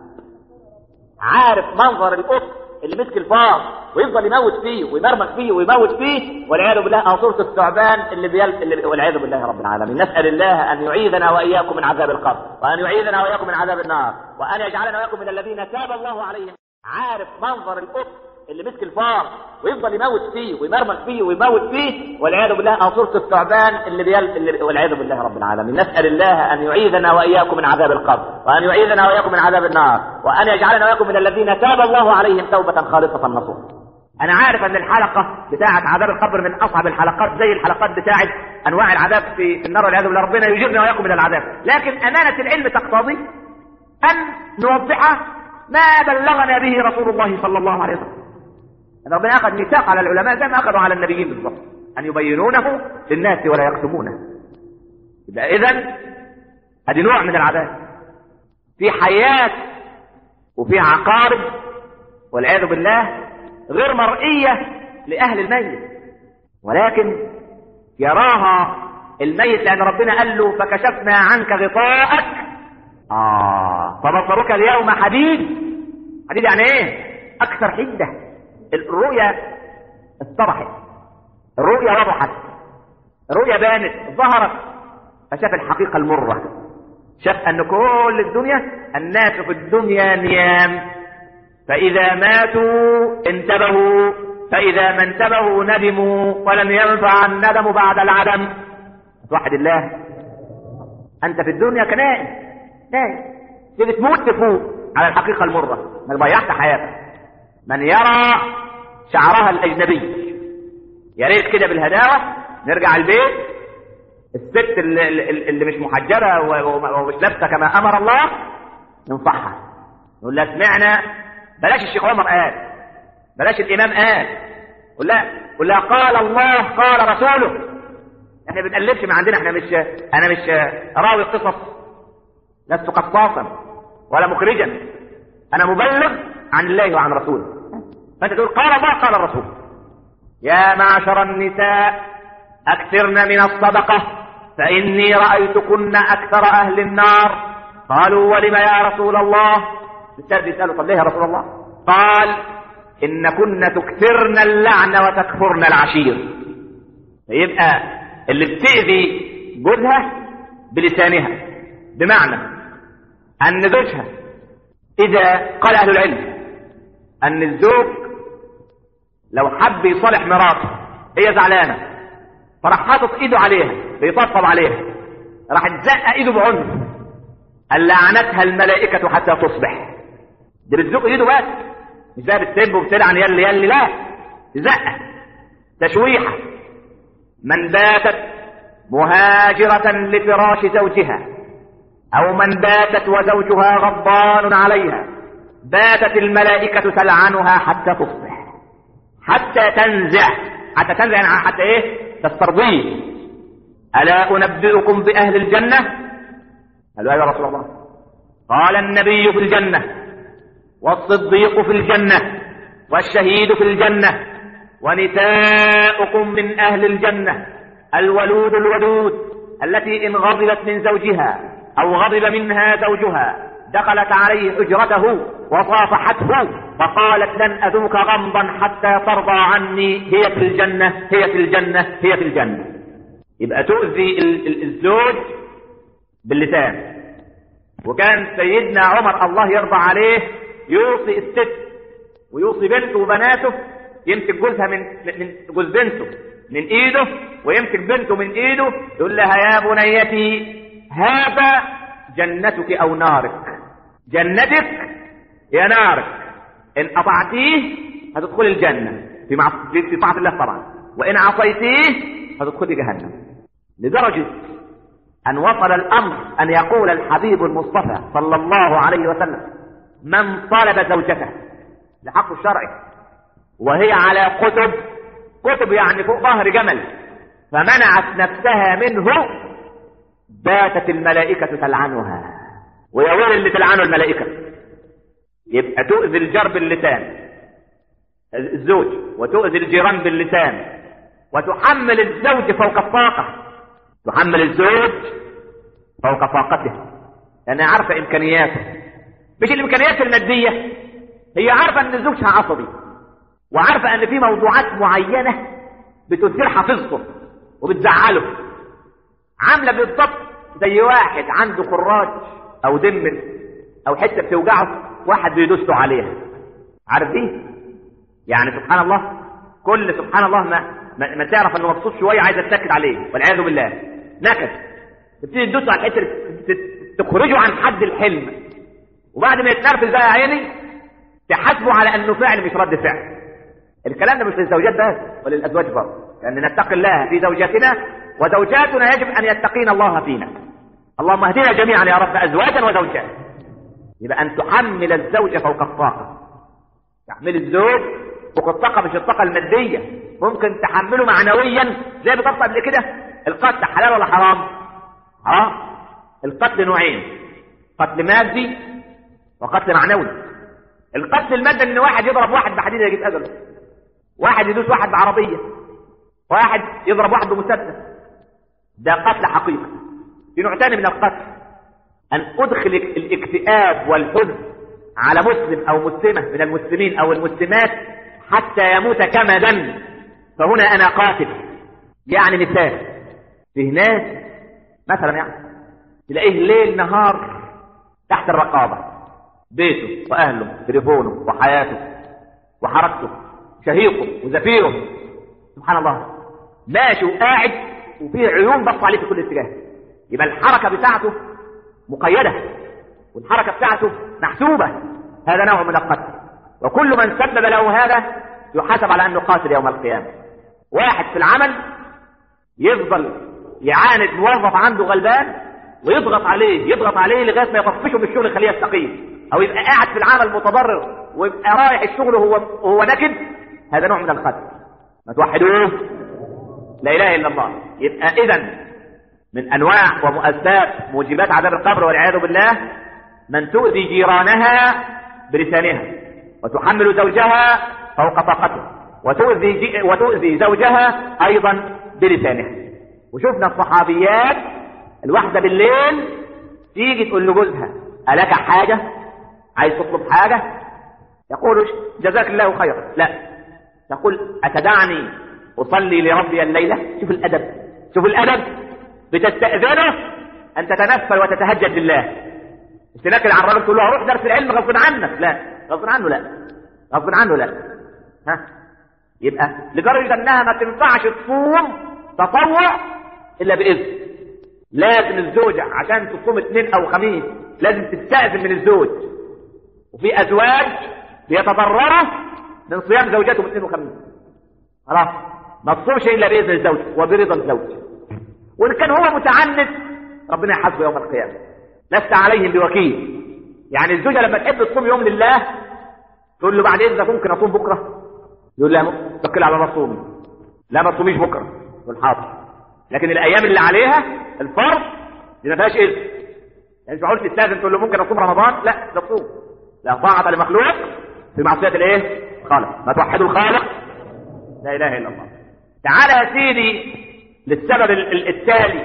عارف منظر القط اللي مسك الفار ويفضل يموت فيه ويمرمط فيه ويموت فيه والعياذ بالله اه صورة الثعبان اللي بيل... اللي... والعياذ بالله رب العالمين نسأل الله أن يعيذنا وإياكم من عذاب القبر وأن يعيذنا وإياكم من عذاب النار وأن يجعلنا وإياكم من الذين تاب الله عليهم عارف منظر القط اللي مسك الفار ويفضل يموت فيه ويمرمط فيه ويموت فيه والعياذ بالله اه صورة الثعبان اللي بيل... اللي... والعياذ بالله رب العالمين نسأل الله أن يعيذنا وإياكم من عذاب القبر وأن يعيذنا وإياكم من عذاب النار وأن يجعلنا وإياكم من الذين تاب الله عليهم توبة خالصة نصوحا انا عارف ان الحلقة بتاعة عذاب القبر من اصعب الحلقات زي الحلقات بتاعة انواع العذاب في النار والعياذ بالله ربنا يجيرنا واياكم من العذاب لكن امانة العلم تقتضي ان نوضح ما بلغنا به رسول الله صلى الله عليه وسلم ان ربنا اخذ ميثاق على العلماء زي ما اخذوا على النبيين بالضبط ان يبينونه للناس ولا يكتمونه يبقى اذا ادي نوع من العذاب في حياة وفي عقارب والعياذ بالله غير مرئية لأهل الميت ولكن يراها الميت لأن ربنا قال له فكشفنا عنك غطاءك آه فبصرك اليوم حديد حديد يعني إيه؟ أكثر حدة الرؤيا اتضحت الرؤيا وضحت الرؤيا بانت ظهرت فشاف الحقيقة المرة شاف أن كل الدنيا الناس في الدنيا نيام فإذا ماتوا انتبهوا فإذا ما انتبهوا ندموا ولم ينفع الندم بعد العدم توحد الله أنت في الدنيا كنائم نائم تيجي تموت تفوق على الحقيقة المرة ما ضيعت حياتك من يرى شعرها الأجنبي يا ريت كده بالهداوة نرجع البيت الست اللي, اللي مش محجبة ومش لابسة كما أمر الله ننصحها نقول لها سمعنا بلاش الشيخ عمر قال بلاش الامام قال قول لا قول لها قال الله قال رسوله احنا بنقلبش من عندنا احنا مش انا مش راوي قصص لست قصاصا ولا مخرجا انا مبلغ عن الله وعن رسوله فانت تقول قال الله قال الرسول يا معشر النساء اكثرن من الصدقه فاني رايتكن اكثر اهل النار قالوا ولم يا رسول الله السادس يسأله طب ليه يا رسول الله قال إن كن تكثرن اللعن وتكفرن العشير فيبقى اللي بتأذي جوزها بلسانها بمعنى أن زوجها إذا قال أهل العلم أن الزوج لو حب يصالح مراته هي زعلانة فراح حاطط إيده عليها بيطبطب عليها راح تزق إيده بعنف قال لعنتها الملائكة حتى تصبح دي بتزق ايده بس مش زي بتسب وبتلعن يلي يلي لا زقه تشويحه من باتت مهاجرة لفراش زوجها أو من باتت وزوجها غضبان عليها باتت الملائكة تلعنها حتى تصبح حتى تنزع حتى تنزع يعني حتى ايه تسترضيه ألا أنبئكم بأهل الجنة قالوا يا رسول الله قال النبي في الجنة والصديق في الجنة والشهيد في الجنة ونساؤكم من أهل الجنة الولود الودود التي إن غضبت من زوجها أو غضب منها زوجها دخلت عليه حجرته وصافحته فقالت لن أذوق غمضا حتى ترضى عني هي في الجنة هي في الجنة هي في الجنة يبقى تؤذي الزوج باللسان وكان سيدنا عمر الله يرضى عليه يوصي الست ويوصي بنته وبناته يمسك جوزها من من جوز بنته من ايده ويمسك بنته من ايده يقول لها يا بنيتي هذا جنتك او نارك جنتك يا نارك ان اطعتيه هتدخل الجنه في مع... في طاعه الله طبعا وان عصيتيه هتدخلي جهنم لدرجة أن وصل الأمر أن يقول الحبيب المصطفى صلى الله عليه وسلم من طلب زوجته لحق الشرعي وهي على قتب قتب يعني فوق ظهر جمل فمنعت نفسها منه باتت الملائكة تلعنها ويا ويل اللي تلعنه الملائكة يبقى تؤذي الجار باللسان الزوج وتؤذي الجيران باللسان وتحمل الزوج فوق الطاقة تحمل الزوج فوق طاقته لأنها عارفة إمكانياته مش الإمكانيات المادية هي عارفة أن زوجها عصبي وعارفة أن في موضوعات معينة بتثير حفظته وبتزعله عاملة بالضبط زي واحد عنده خراج أو دم أو حتة بتوجعه واحد بيدوسه عليها عارف دي؟ يعني سبحان الله كل سبحان الله ما ما, ما تعرف انه مبسوط شويه عايز تتاكد عليه والعياذ بالله نكد تبتدي تدوس على الحته تخرجه عن حد الحلم وبعد ما يتنرفز بقى يا عيني تحاسبه على انه فعل مش رد فعل الكلام ده مش للزوجات بس وللازواج برضه لان نتقي الله في زوجاتنا وزوجاتنا يجب ان يتقين الله فينا اللهم اهدنا جميعا يا رب ازواجا وزوجات يبقى ان تحمل الزوجه فوق الطاقه تحمل الزوج فوق الطاقه مش الطاقه الماديه ممكن تحمله معنويا زي ما قبل كده القتل حلال ولا حرام حرام القتل نوعين قتل مادي وقتل معنوي القتل المادي ان واحد يضرب واحد بحديد يجيب اجله واحد يدوس واحد بعربيه واحد يضرب واحد بمسدس ده قتل حقيقي في نوع ثاني من القتل ان ادخل الاكتئاب والحزن على مسلم او مسلمه من المسلمين او المسلمات حتى يموت كمدا فهنا انا قاتل يعني مثال في ناس مثلا يعني تلاقيه ليل نهار تحت الرقابه بيته واهله تليفونه وحياته وحركته شهيقه وزفيره سبحان الله ماشي وقاعد وفيه عيون بص عليه في كل اتجاه يبقى الحركه بتاعته مقيده والحركه بتاعته محسوبه هذا نوع من القتل وكل من سبب له هذا يحاسب على انه قاتل يوم القيامه واحد في العمل يفضل يعاند موظف عنده غلبان ويضغط عليه يضغط عليه لغايه ما يطفشه من الشغل يخليه يستقيل او يبقى قاعد في العمل متضرر ويبقى رايح الشغل وهو وهو نكد هذا نوع من القتل ما توحدوه لا اله الا الله يبقى اذا من انواع ومؤسباب موجبات عذاب القبر والعياذ بالله من تؤذي جيرانها بلسانها وتحمل زوجها فوق طاقته وتؤذي جي... وتؤذي زوجها ايضا بلسانها وشفنا الصحابيات الواحده بالليل تيجي تقول لجوزها الك حاجه عايز تطلب حاجه يقول جزاك الله خيرا لا تقول اتدعني اصلي لربي الليله شوف الادب شوف الادب بتستاذنه ان تتنفل وتتهجد لله مش تنكد على الراجل تقول له روح درس العلم غصب عنك لا غصب عنه لا غصب عنه لا ها يبقى لدرجه انها ما تنفعش تصوم تطوع الا باذن لازم الزوجه عشان تصوم اثنين او خميس لازم تستاذن من الزوج وفي ازواج بيتضرروا من صيام زوجاتهم اثنين وخميس خلاص ما تصومش الا باذن الزوج وبرضا الزوج وان كان هو متعنت ربنا يحاسبه يوم القيامه لست عليهم بوكيل يعني الزوجه لما تحب تصوم يوم لله تقول له بعد اذنك ممكن اصوم بكره يقول لا توكل على الله صومي لا ما تصوميش بكره يقول حاضر لكن الايام اللي عليها الفرض دي ما فيهاش اذن يعني انت قلت تستاذن تقول له ممكن اصوم رمضان لا ده تصوم لا طاعه لمخلوق في معصيه الايه خالق ما توحدوا الخالق لا اله الا الله تعالى يا سيدي للسبب التالي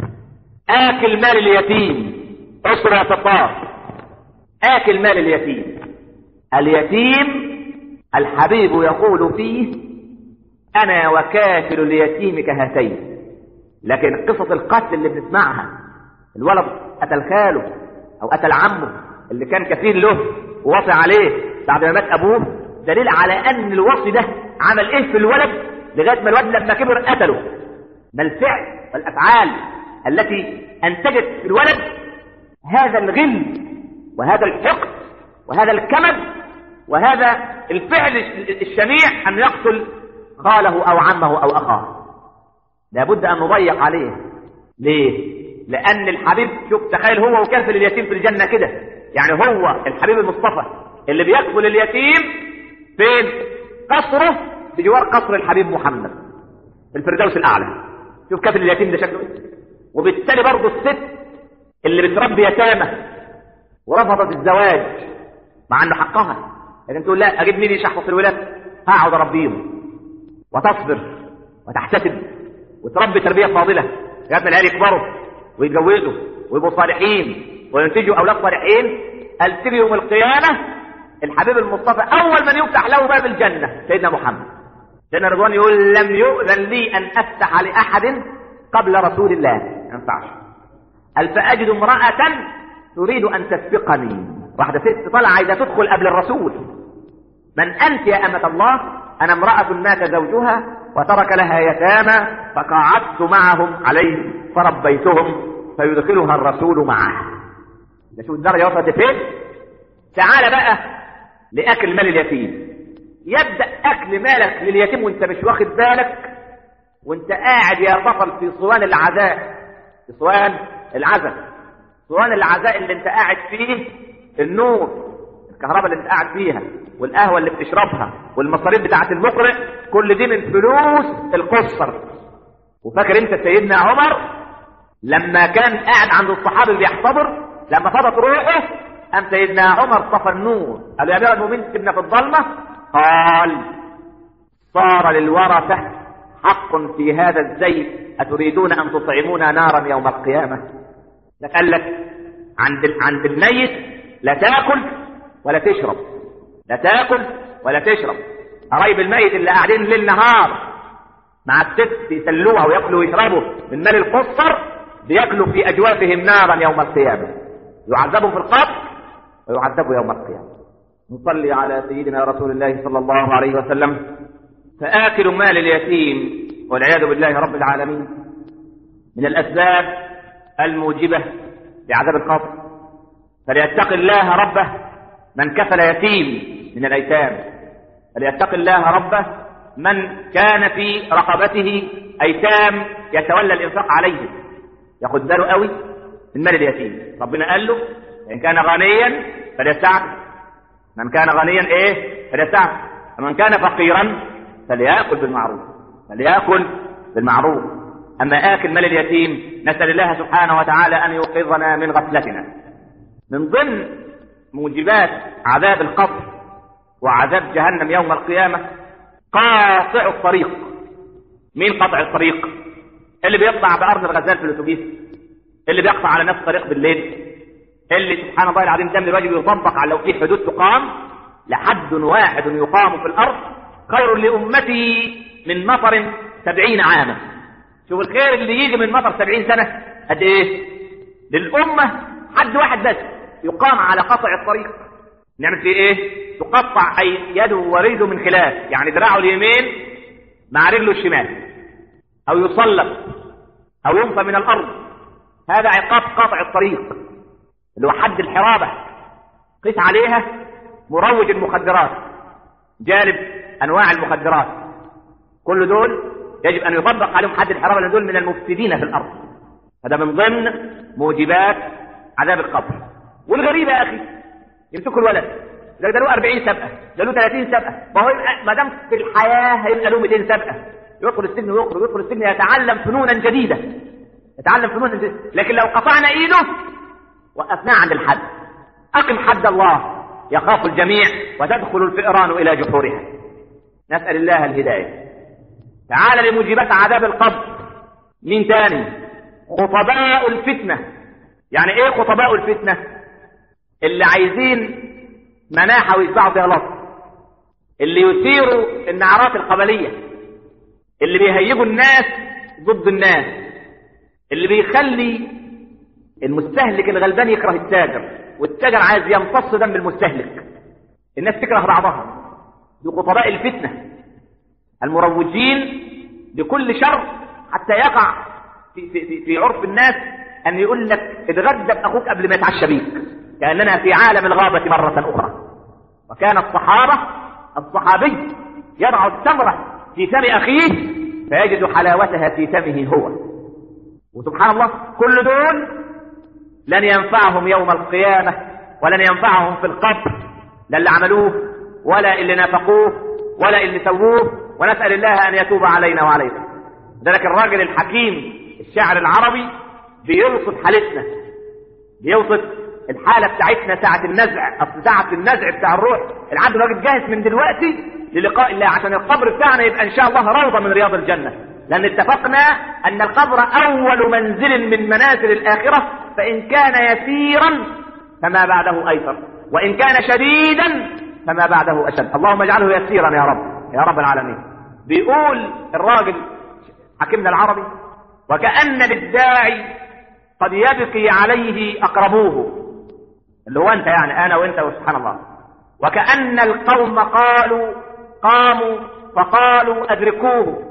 آكل مال اليتيم أسرة يتطار آكل مال اليتيم اليتيم الحبيب يقول فيه أنا وكافل اليتيم كهاتين لكن قصة القتل اللي بنسمعها الولد قتل خاله أو قتل عمه اللي كان كفيل له ووصي عليه بعد ما مات أبوه دليل على أن الوصي ده عمل إيه في الولد لغاية ما الولد لما كبر قتله ما الفعل والافعال التي انتجت في الولد هذا الغل وهذا الحقد وهذا الكمد وهذا الفعل الشنيع ان يقتل خاله او عمه او اخاه لابد ان نضيق عليه ليه لان الحبيب شوف تخيل هو وكافل اليتيم في الجنه كده يعني هو الحبيب المصطفى اللي بيكفل اليتيم فين قصره بجوار قصر الحبيب محمد في الفردوس الاعلى شوف كافل اليتيم ده شكله ايه وبالتالي برضه الست اللي بتربي يتامى ورفضت الزواج مع انه حقها لكن تقول لا اجيب مين يشحفظ في الولاد هقعد اربيهم وتصبر وتحتسب وتربي تربيه فاضله لغايه ما العيال يكبروا ويتجوزوا ويبقوا صالحين وينتجوا اولاد صالحين قال تيجي يوم القيامه الحبيب المصطفى اول من يفتح له باب الجنه سيدنا محمد سيدنا رضوان يقول لم يؤذن لي ان افتح لاحد قبل رسول الله ما ينفعش قال فاجد امراه تريد ان تسبقني واحده ست طالعه عايزه تدخل قبل الرسول من انت يا امه الله انا امراه مات زوجها وترك لها يتامى فقعدت معهم عليه فربيتهم فيدخلها الرسول معه ده شوف الدرجه وصلت فين تعال بقى لاكل مال اليتيم يبدا اكل مالك لليتيم وانت مش واخد بالك وانت قاعد يا بطل في صوان العزاء في صوان العزاء صوان العزاء اللي انت قاعد فيه النور الكهرباء اللي انت قاعد فيها والقهوه اللي بتشربها والمصاريف بتاعه المقرئ كل دي من فلوس القصر وفاكر انت سيدنا عمر لما كان قاعد عند الصحابي بيحتضر لما فضت روحه قام سيدنا عمر طفى النور قال يا امير المؤمنين سيبنا في الظلمه قال صار للورثه حق في هذا الزيت اتريدون ان تطعمونا نارا يوم القيامه ده قال لك عند عند الميت لا تاكل ولا تشرب لا تاكل ولا تشرب قرايب الميت اللي قاعدين ليل نهار مع الست يسلوها وياكلوا ويشربوا من مال القصر بياكلوا في اجوافهم نارا يوم القيامه يعذبوا في القبر ويعذبوا يوم القيامه نصلي على سيدنا رسول الله صلى الله عليه وسلم فآكل مال اليتيم والعياذ بالله رب العالمين من الأسباب الموجبة لعذاب القبر فليتق الله ربه من كفل يتيم من الأيتام فليتق الله ربه من كان في رقبته أيتام يتولى الإنفاق عليهم ياخد باله قوي من مال اليتيم ربنا قال له إن كان غنيا فليستعفف من كان غنيا إيه فليستعفف ومن كان فقيرا فليأكل بالمعروف فليأكل بالمعروف أما آكل مال اليتيم نسأل الله سبحانه وتعالى أن يوقظنا من غفلتنا من ضمن موجبات عذاب القبر وعذاب جهنم يوم القيامة قاطع الطريق مين قطع الطريق اللي بيقطع بأرض الغزال في الأتوبيس اللي بيقطع على نفس الطريق بالليل اللي سبحان الله العظيم دم الواجب يطبق على لو في حدود تقام لحد واحد يقام في الأرض خير لأمتي من مطر سبعين عاما شوف الخير اللي يجي من مطر سبعين سنة قد ايه للأمة حد واحد بس يقام على قطع الطريق نعمل فيه ايه تقطع اي يده ورجله من خلاف يعني دراعه اليمين مع رجله الشمال او يصلب او ينفى من الارض هذا عقاب قطع الطريق اللي هو حد الحرابة قيس عليها مروج المخدرات جالب انواع المخدرات كل دول يجب ان يطبق عليهم حد الحرابة لان دول من المفسدين في الارض هذا من ضمن موجبات عذاب القبر والغريب يا اخي يمسكوا الولد ده له 40 سبقه ده له 30 سبقه ما هو ما دام في الحياه هيبقى له 200 سبقه يدخل السجن ويخرج يدخل السجن يتعلم فنونا جديده يتعلم فنونا جديده لكن لو قطعنا ايده وقفناه عند الحد اقم حد الله يخاف الجميع وتدخل الفئران الى جحورها نسال الله الهدايه تعال لموجبات عذاب القبر مين تاني خطباء الفتنه يعني ايه خطباء الفتنه اللي عايزين مناحة ويدفعوا فيها لطف اللي يثيروا النعرات القبلية اللي بيهيجوا الناس ضد الناس اللي بيخلي المستهلك الغلبان يكره التاجر والتاجر عايز يمتص دم المستهلك الناس تكره بعضها دي خطباء الفتنة المروجين لكل شر حتى يقع في, في, في, في عرف الناس ان يقول لك اتغدى باخوك قبل ما يتعشى بيك كاننا في عالم الغابه مره اخرى وكان الصحابه الصحابي يضع التمره في فم اخيه فيجد حلاوتها في فمه هو وسبحان الله كل دول لن ينفعهم يوم القيامة ولن ينفعهم في القبر لا اللي عملوه ولا اللي نافقوه ولا اللي سووه ونسأل الله أن يتوب علينا وعليكم ذلك الراجل الحكيم الشاعر العربي بيوصف حالتنا بيوصف الحالة بتاعتنا ساعة النزع أصل ساعة النزع بتاع الروح العبد راجل جاهز من دلوقتي للقاء الله عشان القبر بتاعنا يبقى إن شاء الله روضة من رياض الجنة لأن اتفقنا أن القبر أول منزل من منازل الآخرة فإن كان يسيرا فما بعده أيسر وإن كان شديدا فما بعده أشد اللهم اجعله يسيرا يا رب يا رب العالمين بيقول الراجل حكمنا العربي وكأن للداعي قد يبكي عليه أقربوه اللي هو أنت يعني أنا وأنت وسبحان الله وكأن القوم قالوا قاموا فقالوا أدركوه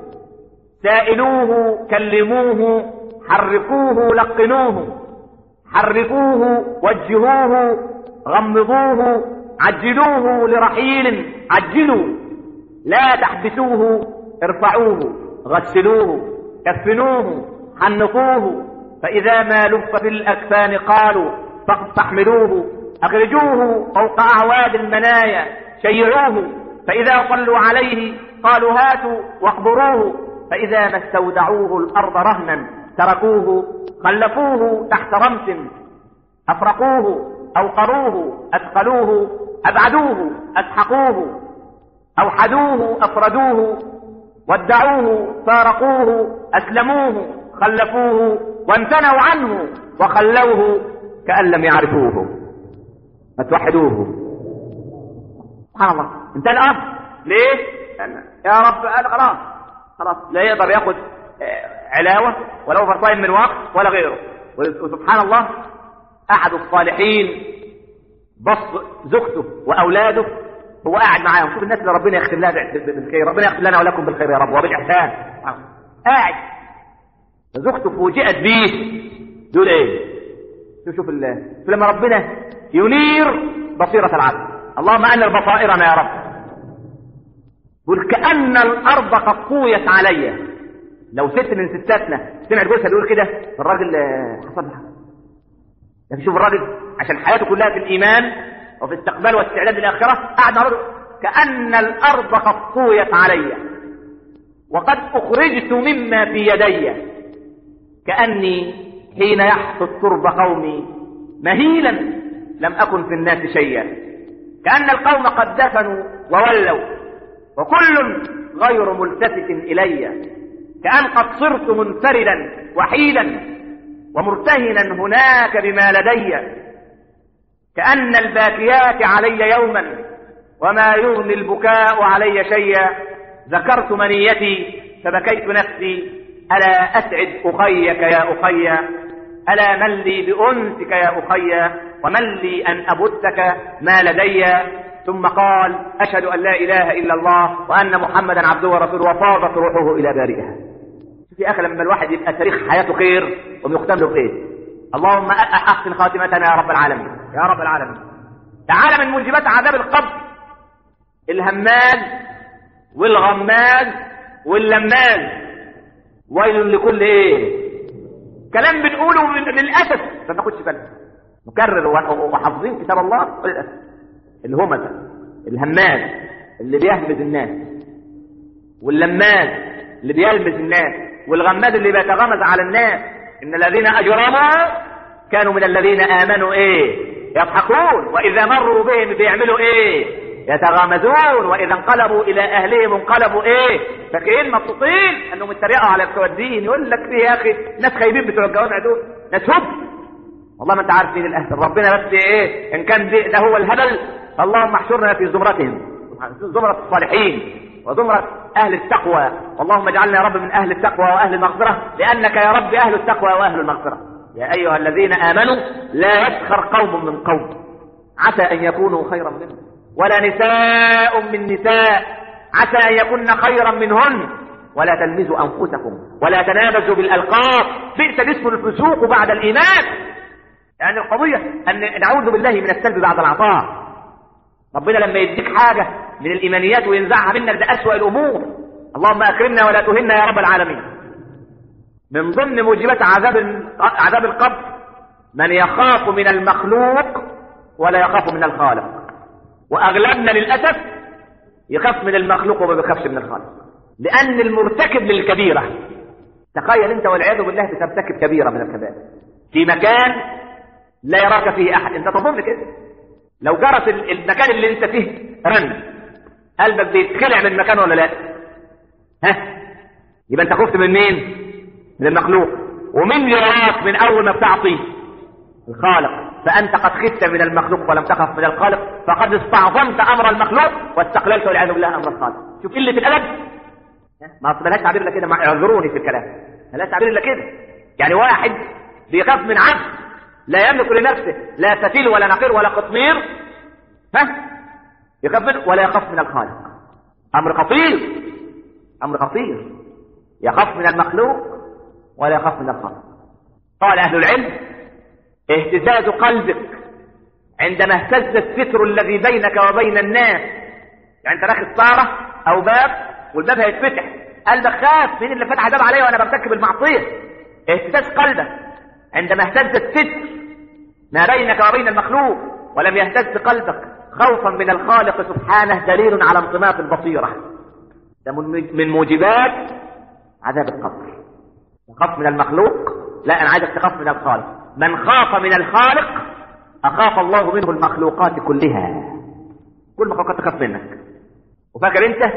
سائلوه كلموه حركوه لقنوه حركوه وجهوه غمضوه عجلوه لرحيل عجلوا لا تحبسوه ارفعوه غسلوه كفنوه حنقوه فإذا ما لف في الأكفان قالوا فاحملوه أخرجوه فوق أعواد المنايا شيعوه فإذا صلوا عليه قالوا هاتوا واقبروه فإذا ما استودعوه الأرض رهنا تركوه خلفوه تحت رمس أفرقوه أوقروه أثقلوه أبعدوه أسحقوه أوحدوه أفردوه ودعوه فارقوه أسلموه خلفوه وامتنوا عنه وخلوه كأن لم يعرفوه فتوحدوه سبحان الله انتهى الأمر ليه؟ يا رب قال خلاص خلاص لا يقدر ياخد علاوة ولا اوفر تايم من وقت ولا غيره وسبحان الله أحد الصالحين بص زوجته وأولاده هو قاعد معاهم شوف الناس اللي ربنا يختم لها بالخير ربنا يختم لنا ولكم بالخير يا رب وبالإحسان قاعد زوجته فوجئت بيه دول ايه شوف شوف الله لما ربنا ينير بصيرة العبد اللهم أنر بصائرنا يا رب يقول كأن الأرض قد طويت علي لو ست من ستاتنا سمعت جوزها بيقول كده الراجل حصل له لكن شوف الراجل عشان حياته كلها في الإيمان وفي استقبال واستعداد للآخرة قاعد مع كأن الأرض قد طويت علي وقد أخرجت مما في يدي كأني حين يحصد ترب قومي مهيلا لم أكن في الناس شيئا كأن القوم قد دفنوا وولوا وكل غير ملتفت إلي كأن قد صرت منفردا وحيدا ومرتهنا هناك بما لدي كأن الباكيات علي يوما وما يغني البكاء علي شيئا ذكرت منيتي فبكيت نفسي ألا أسعد أخيك يا أخي ألا من لي بأنسك يا أخي ومن لي أن أبثك ما لدي ثم قال أشهد أن لا إله إلا الله وأن محمدا عبده ورسوله وفاضت روحه إلى بارئها في أخي لما الواحد يبقى تاريخ حياته خير ومختم له خير اللهم أحسن خاتمتنا يا رب العالمين يا رب العالمين تعالى من موجبات عذاب القبر الهمال والغمال واللمال ويل لكل ايه كلام بنقوله للاسف ما ناخدش بالنا نكرر وحافظين كتاب الله وللاسف الهمزه الهمال اللي بيهمز الناس واللماز اللي بيلمز الناس والغماز اللي بيتغمز على الناس ان الذين اجرموا كانوا من الذين امنوا ايه يضحكون واذا مروا بهم بيعملوا ايه يتغامزون واذا انقلبوا الى اهلهم انقلبوا ايه فاكرين مبسوطين انهم اتريقوا على بتوع الدين يقول لك ايه يا اخي ناس خايبين بتوع الجوامع دول ناس هب والله ما انت عارف مين الاهل ربنا بس ايه ان كان ده, ده هو الهبل فاللهم احشرنا في زمرتهم زمرة الصالحين وزمرة أهل التقوى اللهم اجعلنا يا رب من أهل التقوى وأهل المغفرة لأنك يا رب أهل التقوى وأهل المغفرة يا أيها الذين آمنوا لا يسخر قوم من قوم عسى أن يكونوا خيرا منهم ولا نساء من نساء عسى أن يكن خيرا منهن ولا تلمزوا أنفسكم ولا تنابزوا بالألقاب بئس الاسم الفسوق بعد الإيمان يعني القضية أن نعوذ بالله من السلب بعد العطاء ربنا لما يديك حاجة من الإيمانيات وينزعها منك ده أسوأ الأمور اللهم أكرمنا ولا تهنا يا رب العالمين من ضمن موجبات عذاب عذاب القبر من يخاف من المخلوق ولا يخاف من الخالق واغلبنا للاسف يخاف من المخلوق وما بيخافش من الخالق لان المرتكب للكبيره تخيل انت والعياذ بالله بترتكب كبيره من الكبائر في مكان لا يراك فيه احد انت تظن كده لو جرت المكان اللي انت فيه رن قلبك بيتخلع من مكانه ولا لا ها يبقى انت خفت من مين من المخلوق ومن يراك من اول ما بتعصي الخالق فانت قد خفت من المخلوق ولم تخف من الخالق فقد استعظمت امر المخلوق واستقللت والعياذ بالله امر الخالق شوف قله الادب ما اصبرهاش تعبير الا كده ما اعذروني في الكلام ملهاش تعبير الا كده يعني واحد بيخاف من عبد لا يملك لنفسه لا فتيل ولا نقير ولا قطمير ها يخاف منه ولا يخاف من الخالق امر خطير امر خطير يخاف من المخلوق ولا يخاف من الخالق قال اهل العلم اهتزاز قلبك عندما اهتز الستر الذي بينك وبين الناس يعني انت داخل ساره او باب والباب هيتفتح قلبك خاف مين اللي فتح باب عليا وانا برتكب المعصيه اهتزاز قلبك عندما اهتز الستر ما بينك وبين المخلوق ولم يهتز قلبك خوفا من الخالق سبحانه دليل على انطماس البصيره ده من موجبات عذاب القبر تخاف من المخلوق لا انا عايزك تخاف من الخالق من خاف من الخالق اخاف الله منه المخلوقات كلها كل المخلوقات تخاف منك وفاكر انت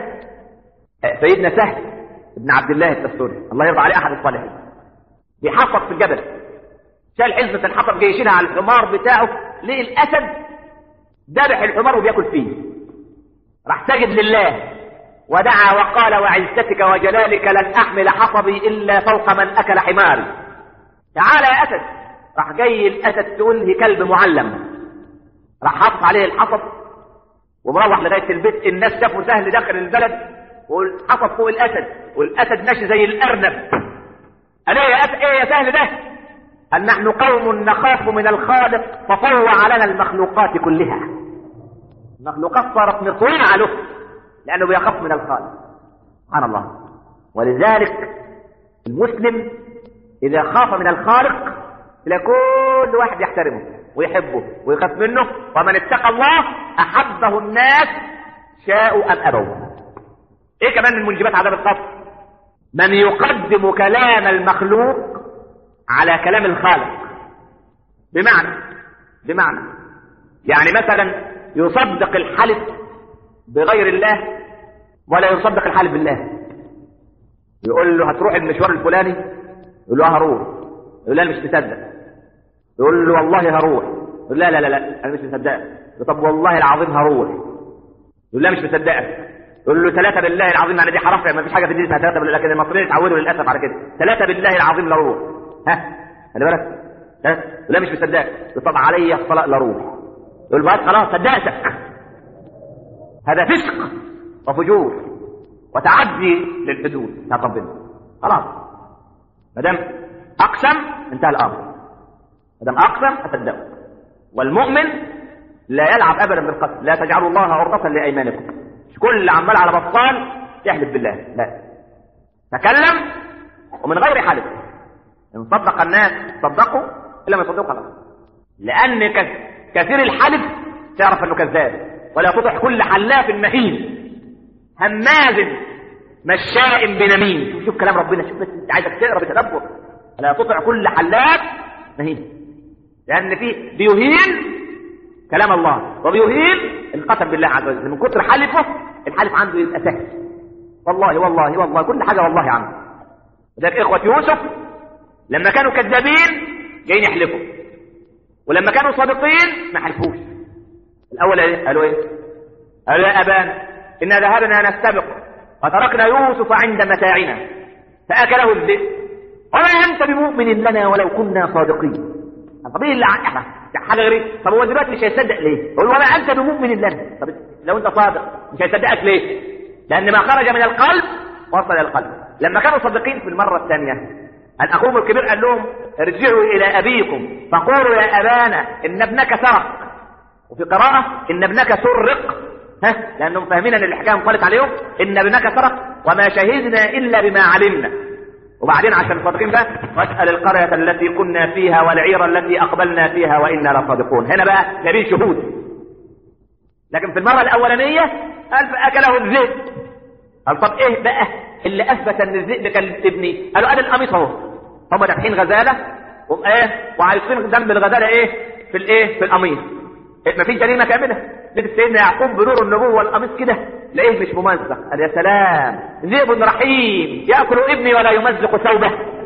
سيدنا سهل ابن عبد الله الدستوري الله يرضى عليه احد الصالحين بيحفظ في الجبل شال حزمة الحطب جاي يشيلها على الحمار بتاعه ليه الاسد ذبح الحمار وبياكل فيه راح سجد لله ودعا وقال وعزتك وجلالك لن احمل حطبي الا فوق من اكل حماري تعال يا اسد راح جاي الاسد تقول لي كلب معلم راح حط عليه الحطب ومروح لغايه البيت الناس شافوا سهل داخل البلد والحطب فوق الاسد والاسد ماشي زي الارنب قال ايه يا اسد ايه يا سهل ده قال نحن قوم نخاف من الخالق فطوع لنا المخلوقات كلها المخلوقات صارت مطوعه له لانه بيخاف من الخالق سبحان الله ولذلك المسلم اذا خاف من الخالق تلاقي كل واحد يحترمه ويحبه ويخاف منه ومن اتقى الله احبه الناس شاءوا ام ابوا ايه كمان من منجبات عذاب القبر من يقدم كلام المخلوق على كلام الخالق بمعنى بمعنى يعني مثلا يصدق الحلف بغير الله ولا يصدق الحلف بالله يقول له هتروح المشوار الفلاني يقول له هروح يقول لا مش مصدق يقول له والله هروح يقول لا لا لا لا انا مش مصدقك طب والله العظيم هروح يقول لا مش مصدقك يقول له ثلاثة بالله العظيم يعني دي حرف ما فيش حاجة في الدين اسمها ثلاثة بالله لكن المصريين اتعودوا للأسف على كده ثلاثة بالله العظيم لا روح ها خلي بالك ها لا مش مصدقك طب علي الصلاة لا روح يقول بس خلاص صدقتك هذا فسق وفجور وتعدي للحدود بتاعت ربنا خلاص ما دام اقسم انتهى الامر ما دام اقسم اصدقه والمؤمن لا يلعب ابدا بالقسم لا تجعلوا الله عرضة لايمانكم مش كل عمال على بطال يحلف بالله لا تكلم ومن غير حلف ان صدق الناس صدقوا الا ما يصدقوا خلاص لان كثير الحلف تعرف انه كذاب ولا تطع كل حلاف مهين هماز مشاء بنميم شوف, شوف كلام ربنا شوف بس انت عايزك تقرا بتدبر لا تطع كل حلاف مهين لان فيه بيهين كلام الله وبيهين القسم بالله عز وجل من كتر حلفه الحلف عنده يبقى سهل والله والله والله كل حاجه والله عنده ذلك اخوه يوسف لما كانوا كذابين جايين يحلفوا ولما كانوا صادقين ما حلفوش الاول ايه قالوا ايه قالوا يا ابانا انا ذهبنا نستبق فتركنا يوسف عند متاعنا فاكله الذئب وما انت بمؤمن لنا ولو كنا صادقين طب ايه اللي احنا حاجه غريبه طب هو دلوقتي مش هيصدق ليه يقول وما انت بمؤمن لنا طب لو انت صادق مش هيصدقك ليه لان ما خرج من القلب وصل الى القلب لما كانوا صادقين في المره الثانيه ان اخوهم الكبير قال لهم ارجعوا الى ابيكم فقولوا يا ابانا ان ابنك سرق وفي قراءه ان ابنك سرق ها لانهم فاهمين ان الحكايه انقلت عليهم ان ابنك سرق وما شهدنا الا بما علمنا وبعدين عشان صادقين بقى واسال القريه التي كنا فيها والعير التي اقبلنا فيها وانا لصادقون هنا بقى جايبين شهود لكن في المره الاولانيه قال فاكله الذئب قال طب ايه بقى اللي اثبت ان الذئب كان ابني قالوا ادي القميص اهو هم دافعين غزاله وايه وعايزين دم الغزاله ايه في الايه في القميص إيه مفيش جريمه كامله لبس سيدنا يعقوب بنور النبوه والقميص كده لقيه مش ممزق قال يا سلام ذئب رحيم ياكل ابني ولا يمزق ثوبه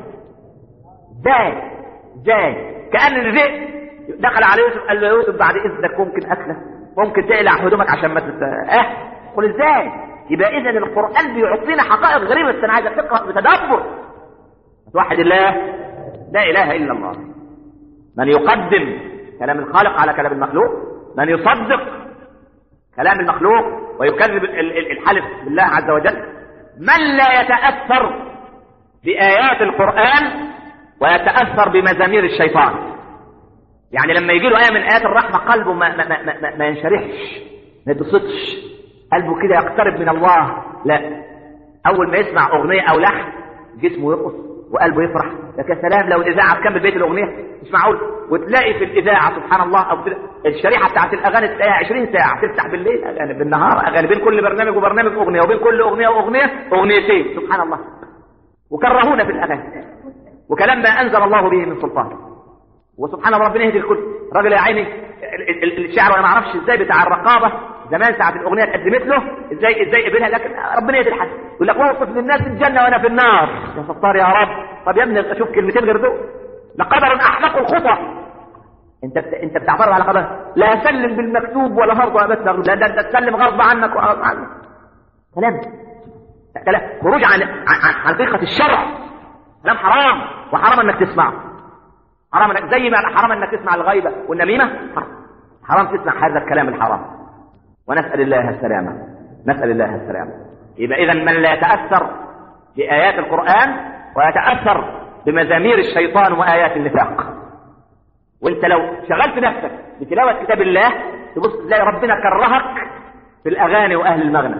ازاي ازاي كان الذئب دخل على يوسف قال له يوسف بعد اذنك ممكن اكله ممكن تقلع هدومك عشان ما تت... اه قل ازاي يبقى اذا القران بيعطينا حقائق غريبه بس انا عايز تقرا بتدبر توحد الله لا اله الا الله من يقدم كلام الخالق على كلام المخلوق من يصدق كلام المخلوق ويكذب الحلف بالله عز وجل من لا يتاثر بايات القران ويتاثر بمزامير الشيطان يعني لما يجي له ايه من ايات الرحمه قلبه ما, ما, ما, ما, ما ينشرحش ما يتبسطش قلبه كده يقترب من الله لا اول ما يسمع اغنيه او لحن جسمه يرقص وقلبه يفرح لك يا سلام لو الاذاعه تكمل بيت الاغنيه مش معقول وتلاقي في الاذاعه سبحان الله او في الشريحه بتاعت الاغاني تلاقيها 20 ساعه تفتح بالليل اغاني بالنهار اغاني بين كل برنامج وبرنامج اغنيه وبين كل اغنيه واغنيه اغنيتين سبحان الله وكرهونا في الاغاني وكلام ما انزل الله به من سلطان وسبحان الله ربنا يهدي الكل راجل يا عيني الشعر انا ما اعرفش ازاي بتاع الرقابه زمان ساعه الاغنيه اتقدمت له ازاي ازاي قبلها لكن ربنا يهدي الحد يقول لك وصف للناس الجنه وانا في النار يا ستار يا رب طب يا ابني اشوف كلمتين غير دول لقدر احمق الخطى انت بت... انت بتعترض على قدر لا سلم بالمكتوب ولا هرب ولا بتغ لا ده انت تسلم غصب عنك وغصب عنك كلام كلام خروج عن عن حقيقه الشرع كلام حرام وحرام انك تسمعه حرام انك زي ما حرام انك تسمع الغيبه والنميمه حرام حرام تسمع هذا الكلام الحرام ونسال الله السلامه نسال الله السلامه يبقى اذا من لا يتاثر بايات القران ويتاثر بمزامير الشيطان وايات النفاق وانت لو شغلت نفسك بتلاوه كتاب الله تبص تلاقي ربنا كرهك في الاغاني واهل المغنى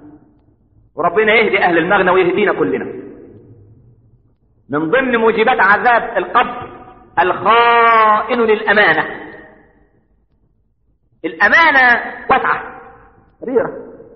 وربنا يهدي اهل المغنى ويهدينا كلنا من ضمن موجبات عذاب القبر الخائن للامانه الامانه واسعه كبيره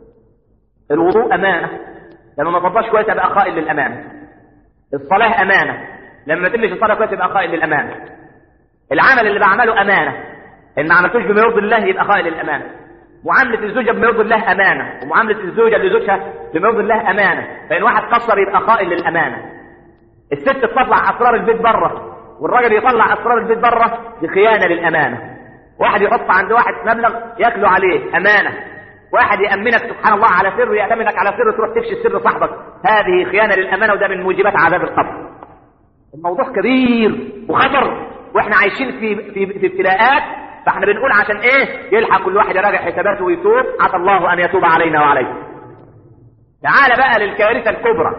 الوضوء امانه لما ما تفضلش كويس ابقى خائن للامانه الصلاه امانه لما ما تمشي الصلاه كويس يبقى خائن للامانه العمل اللي بعمله امانه ان ما عملتوش بما يرضي الله يبقى خائن للامانه معامله الزوجه بما يرضي الله امانه ومعامله الزوجه لزوجها بما يرضي الله امانه فان واحد قصر يبقى خائن للامانه الست تطلع اسرار البيت بره والراجل يطلع اسرار البيت بره دي خيانه للامانه واحد يحط عند واحد مبلغ ياكله عليه امانه واحد يامنك سبحان الله على سر يامنك على سر تروح تفشي سر صاحبك هذه خيانه للامانه وده من موجبات عذاب القبر الموضوع كبير وخطر واحنا عايشين في في في ابتلاءات فاحنا بنقول عشان ايه يلحق كل واحد يراجع حساباته ويتوب عسى الله ان يتوب علينا وعليكم تعال بقى للكارثه الكبرى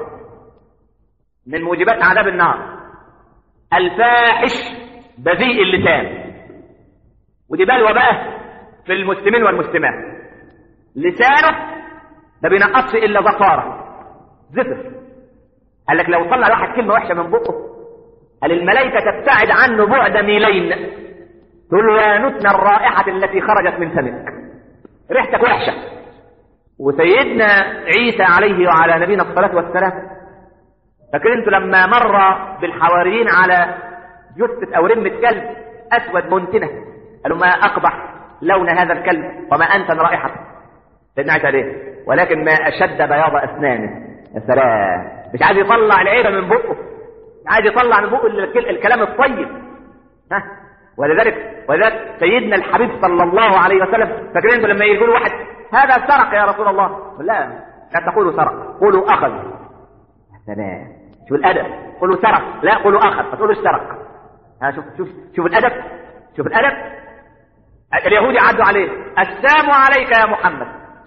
من موجبات عذاب النار الفاحش بذيء اللسان ودي بلوى بقى في المسلمين والمسلمات لسانه ما بينقصش الا زفاره زفر قال لك لو طلع واحد كلمه وحشه من بقه قال الملائكه تبتعد عنه بعد ميلين تقول له يا نتن الرائحه التي خرجت من فمك ريحتك وحشه وسيدنا عيسى عليه وعلى نبينا الصلاه والسلام فاكرين انتوا لما مر بالحواريين على جثة او رمة كلب اسود منتنة قالوا ما اقبح لون هذا الكلب وما انتن رائحته سيدنا عيسى عليه ولكن ما اشد بياض اسنانه يا سلام مش عايز يطلع العيبة من بقه مش عايز يطلع من بقه الكلام الطيب ها ولذلك ولذلك سيدنا الحبيب صلى الله عليه وسلم فاكرين انتوا لما يقولوا واحد هذا سرق يا رسول الله لا لا تقولوا سرق قولوا اخذ سلام شوف الادب قولوا سرق لا قولوا اخذ ما تقولوش سرق ها شوف شوف شوف الادب شوف الادب اليهود عدوا عليه السلام عليك يا محمد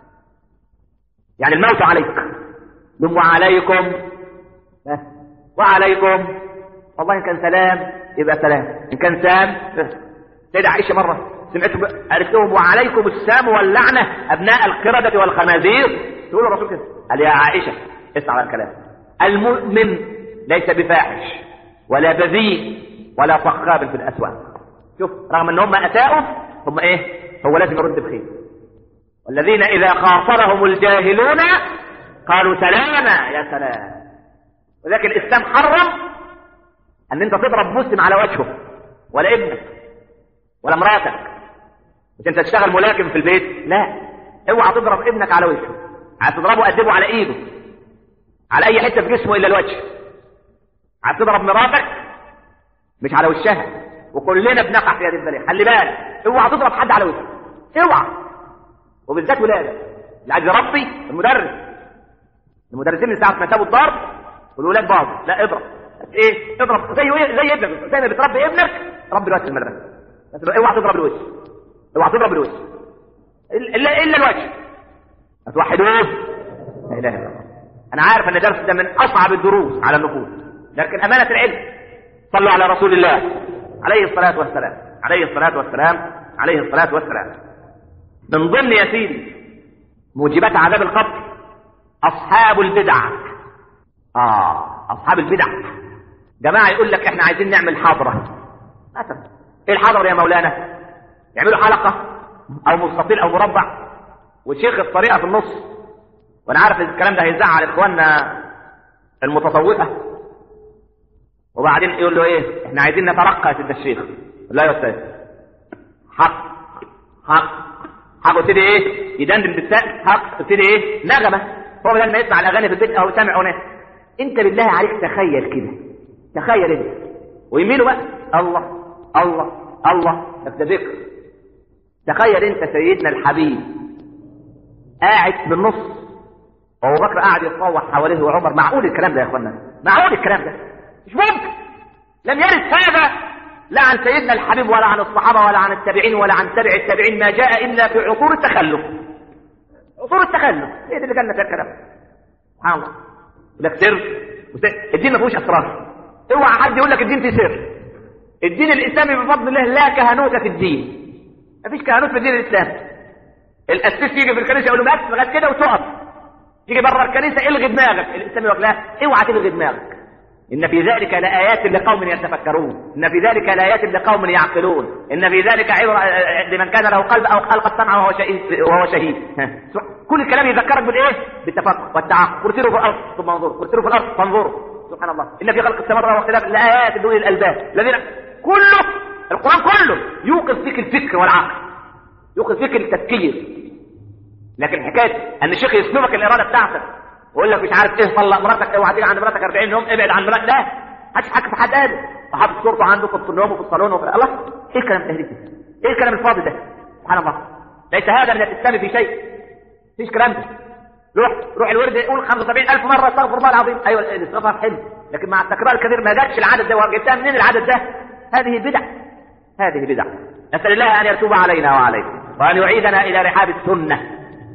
يعني الموت عليك ثم وعليكم وعليكم والله ان كان سلام يبقى سلام ان كان سام سيدة عائشة مرة سمعت قالت لهم وعليكم السام واللعنة أبناء القردة والخنازير تقول الرسول كده قال يا عائشة اسمع على الكلام المؤمن ليس بفاحش ولا بذيء ولا صخاب في الاسواق شوف رغم ان هم اساءوا هم ايه هو لازم يرد بخير والذين اذا خاصرهم الجاهلون قالوا سلاما يا سلام ولكن الاسلام حرم ان انت تضرب مسلم على وجهه ولا ابنك ولا مراتك مش انت تشتغل ملاكم في البيت لا اوعى تضرب ابنك على وجهه عايز تضربه قدمه على ايده على اي حته في جسمه الا الوجه عايز تضرب مراتك مش على وشها وكلنا بنقع في هذه البلايا خلي بالك اوعى تضرب حد على وجهه اوعى وبالذات ولادك اللي عايز يربي المدرس المدرسين من ساعه ما سابوا الضرب والولاد باظوا لا اضرب بس ايه اضرب زي زي ابنك زي ما بتربي ابنك ربي الوجه في المدرسه بس اوعى تضرب الوجه اوعى تضرب الوجه الا الا الوجه هتوحدوه لا اله الا الله انا عارف ان الدرس ده من اصعب الدروس على النفوس لكن امانه العلم صلوا على رسول الله عليه الصلاه والسلام عليه الصلاه والسلام عليه الصلاه والسلام من ضمن يا سيدي موجبات عذاب القبر اصحاب البدع اه اصحاب البدع جماعه يقول لك احنا عايزين نعمل حضره مثلا ايه الحضره يا مولانا يعملوا حلقه او مستطيل او مربع وشيخ الطريقه في النص وانا عارف الكلام ده هيزعل اخواننا المتصوفه وبعدين يقول له ايه احنا عايزين نترقى يا سيدنا الشيخ لا يا استاذ حق حق حق ابتدي ايه يدندن بالسقف حق ابتدي ايه نغمه هو بدل ما يسمع الاغاني في البيت او سامع اغنيه انت بالله عليك تخيل كده تخيل انت ويمينه بقى الله الله الله ده ذكر تخيل انت سيدنا الحبيب قاعد بالنص وابو بكر قاعد يتطوح حواليه وعمر معقول الكلام ده يا اخوانا معقول الكلام ده مش ممكن لم يرد هذا لا عن سيدنا الحبيب ولا عن الصحابه ولا عن التابعين ولا عن تابع التابعين ما جاء الا في عصور التخلف عصور التخلف ايه ده اللي جالنا في الكلام سبحان الله لك سر الدين ما فيهوش اسرار اوعى حد يقول لك الدين فيه سر الدين الاسلامي بفضل الله لا كهنوت في الدين مفيش كهنوت في الدين الاسلامي الاسيس يجي في الكنيسه يقول له بس لغايه كده وتقف تيجي بره الكنيسه الغي دماغك الاسلام يقول لا اوعى تلغي دماغك ان في ذلك لايات لقوم يتفكرون ان في ذلك لايات لقوم يعقلون ان في ذلك عبره لمن كان له قلب او خلق السمع وهو شهيد وهو شهيد كل الكلام يذكرك بالايه بالتفكر والتعقل قلت له في الارض ثم انظروا قلت له في الارض فانظروا سبحان الله ان في خلق السماوات واختلاف الايات لاولي الالباب الذين كله القران كله يوقظ فيك الفكر والعقل يوقظ فيك التفكير لكن حكايه ان الشيخ يسلبك الاراده بتاعتك ويقول لك مش عارف ايه طلق مراتك اوعى تيجي عند مراتك 40 يوم ابعد عن مراتك لا محدش حاجه في حد قادر وحاطط صورته عنده في النوم وفي الصالون وفي الله ايه الكلام التهريج ده؟ ايه الكلام الفاضي ده؟ سبحان الله ليس هذا من الاسلام في شيء مفيش كلام ده روح روح الورد يقول 75000 مره استغفر الله العظيم ايوه الاستغفار حلو لكن مع التكرار الكثير ما جاتش العدد ده وجبتها منين العدد ده؟ هذه بدع هذه بدع نسال الله ان يتوب علينا وعليكم وان يعيدنا الى رحاب السنه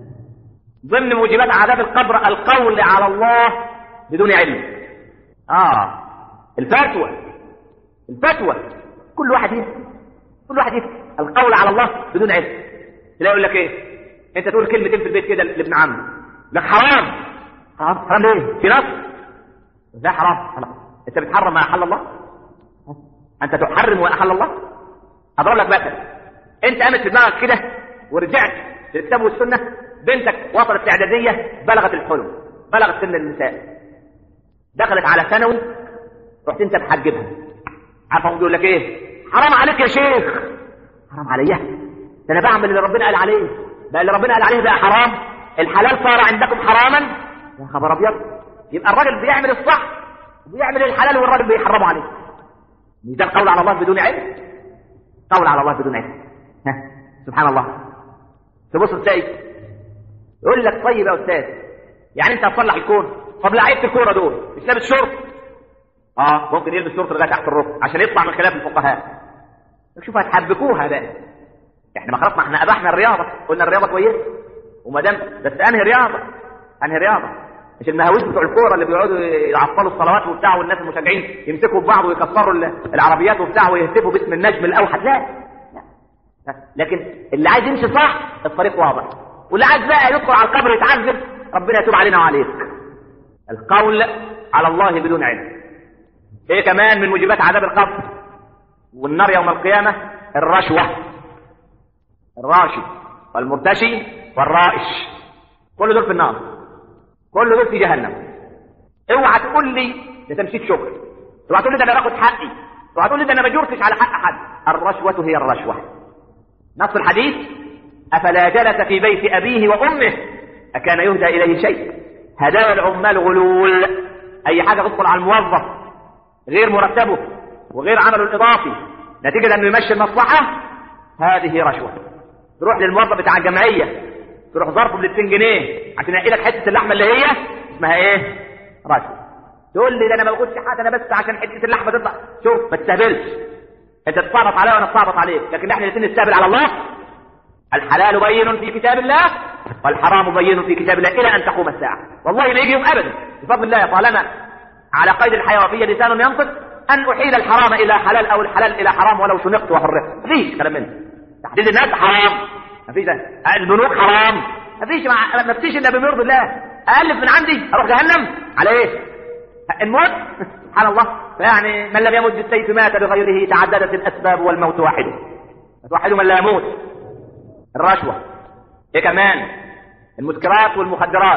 ضمن موجبات عذاب القبر القول على الله بدون علم اه الفتوى الفتوى كل واحد يفتي كل واحد يفتي القول على الله بدون علم تلاقي يقول لك ايه انت تقول كلمتين في البيت كده لابن عمك لك حرام حرام حرام ليه في نص ده حرام خلاص انت بتحرم ما احل الله انت تحرم واحل الله اضرب لك مثل انت قامت في دماغك كده ورجعت للكتاب والسنه بنتك وصلت الاعداديه بلغت الحلم بلغت سن النساء دخلت على ثانوي رحت انت محجبها عارف بيقول لك ايه حرام عليك يا شيخ حرام عليا ده انا بعمل اللي ربنا قال عليه بقى اللي ربنا قال عليه بقى حرام الحلال صار عندكم حراما يا خبر ابيض يبقى الراجل بيعمل الصح وبيعمل الحلال والراجل بيحرمه عليه مش ده القول على الله بدون علم قول على الله بدون علم ها سبحان الله تبص تلاقي يقول لك طيب يا استاذ يعني انت هتصلح الكون طب لعيبه الكوره دول مش لابس شورت اه ممكن يلبس شورت لغايه تحت الركب عشان يطلع من خلاف الفقهاء شوف هتحبكوها بقى احنا ما خلاص ما احنا اباحنا الرياضه قلنا الرياضه كويسه وما دام بس انهي رياضه انهي رياضه مش المهاويس بتوع الكوره اللي بيقعدوا يعطلوا الصلوات وبتاع والناس المشجعين يمسكوا ببعض ويكسروا العربيات وبتاع ويهتفوا باسم النجم الاوحد لا لا لكن اللي عايز يمشي صح الطريق واضح واللي عايز بقى يدخل على القبر يتعذب ربنا يتوب علينا وعليك القول على الله بدون علم ايه كمان من موجبات عذاب القبر والنار يوم القيامة الرشوة الراشي والمرتشي والرائش كل دول في النار كل دول في جهنم اوعى تقول لي ده تمشيت شغل اوعى تقول لي ده انا باخد حقي اوعى تقول لي ده انا ما جرتش على حق حد الرشوة هي الرشوة نص الحديث افلا جلس في بيت ابيه وامه اكان يهدى اليه شيء هدايا العمال غلول اي حاجه تدخل على الموظف غير مرتبه وغير عمله الاضافي نتيجه انه يمشي المصلحه هذه رشوه تروح للموظف بتاع الجمعيه تروح ظرفه ب 200 جنيه عشان ينقي لك حته اللحمه اللي هي اسمها ايه؟ رشوه تقول لي ده انا ما باخدش حاجه انا بس عشان حته اللحمه تطلع شوف ما تستهبلش انت تتصرف عليا وانا اتصرف عليك لكن احنا الاثنين نستهبل على الله الحلال بين في كتاب الله والحرام بين في كتاب الله الى ان تقوم الساعه والله ما يجي يوم ابدا بفضل الله طالما على قيد الحياه وفي لسان ينطق ان احيل الحرام الى حلال او الحلال الى حرام ولو شنقت وحرقت مفيش كلام منه تحديد الناس حرام مفيش ده البنوك حرام مفيش مع... ما فيش الا بما يرضي الله الف من عندي اروح جهنم على ايه الموت سبحان الله يعني من لم يمت بالسيف مات بغيره تعددت الاسباب والموت واحد واحد من لا يموت الرشوه ايه كمان المسكرات والمخدرات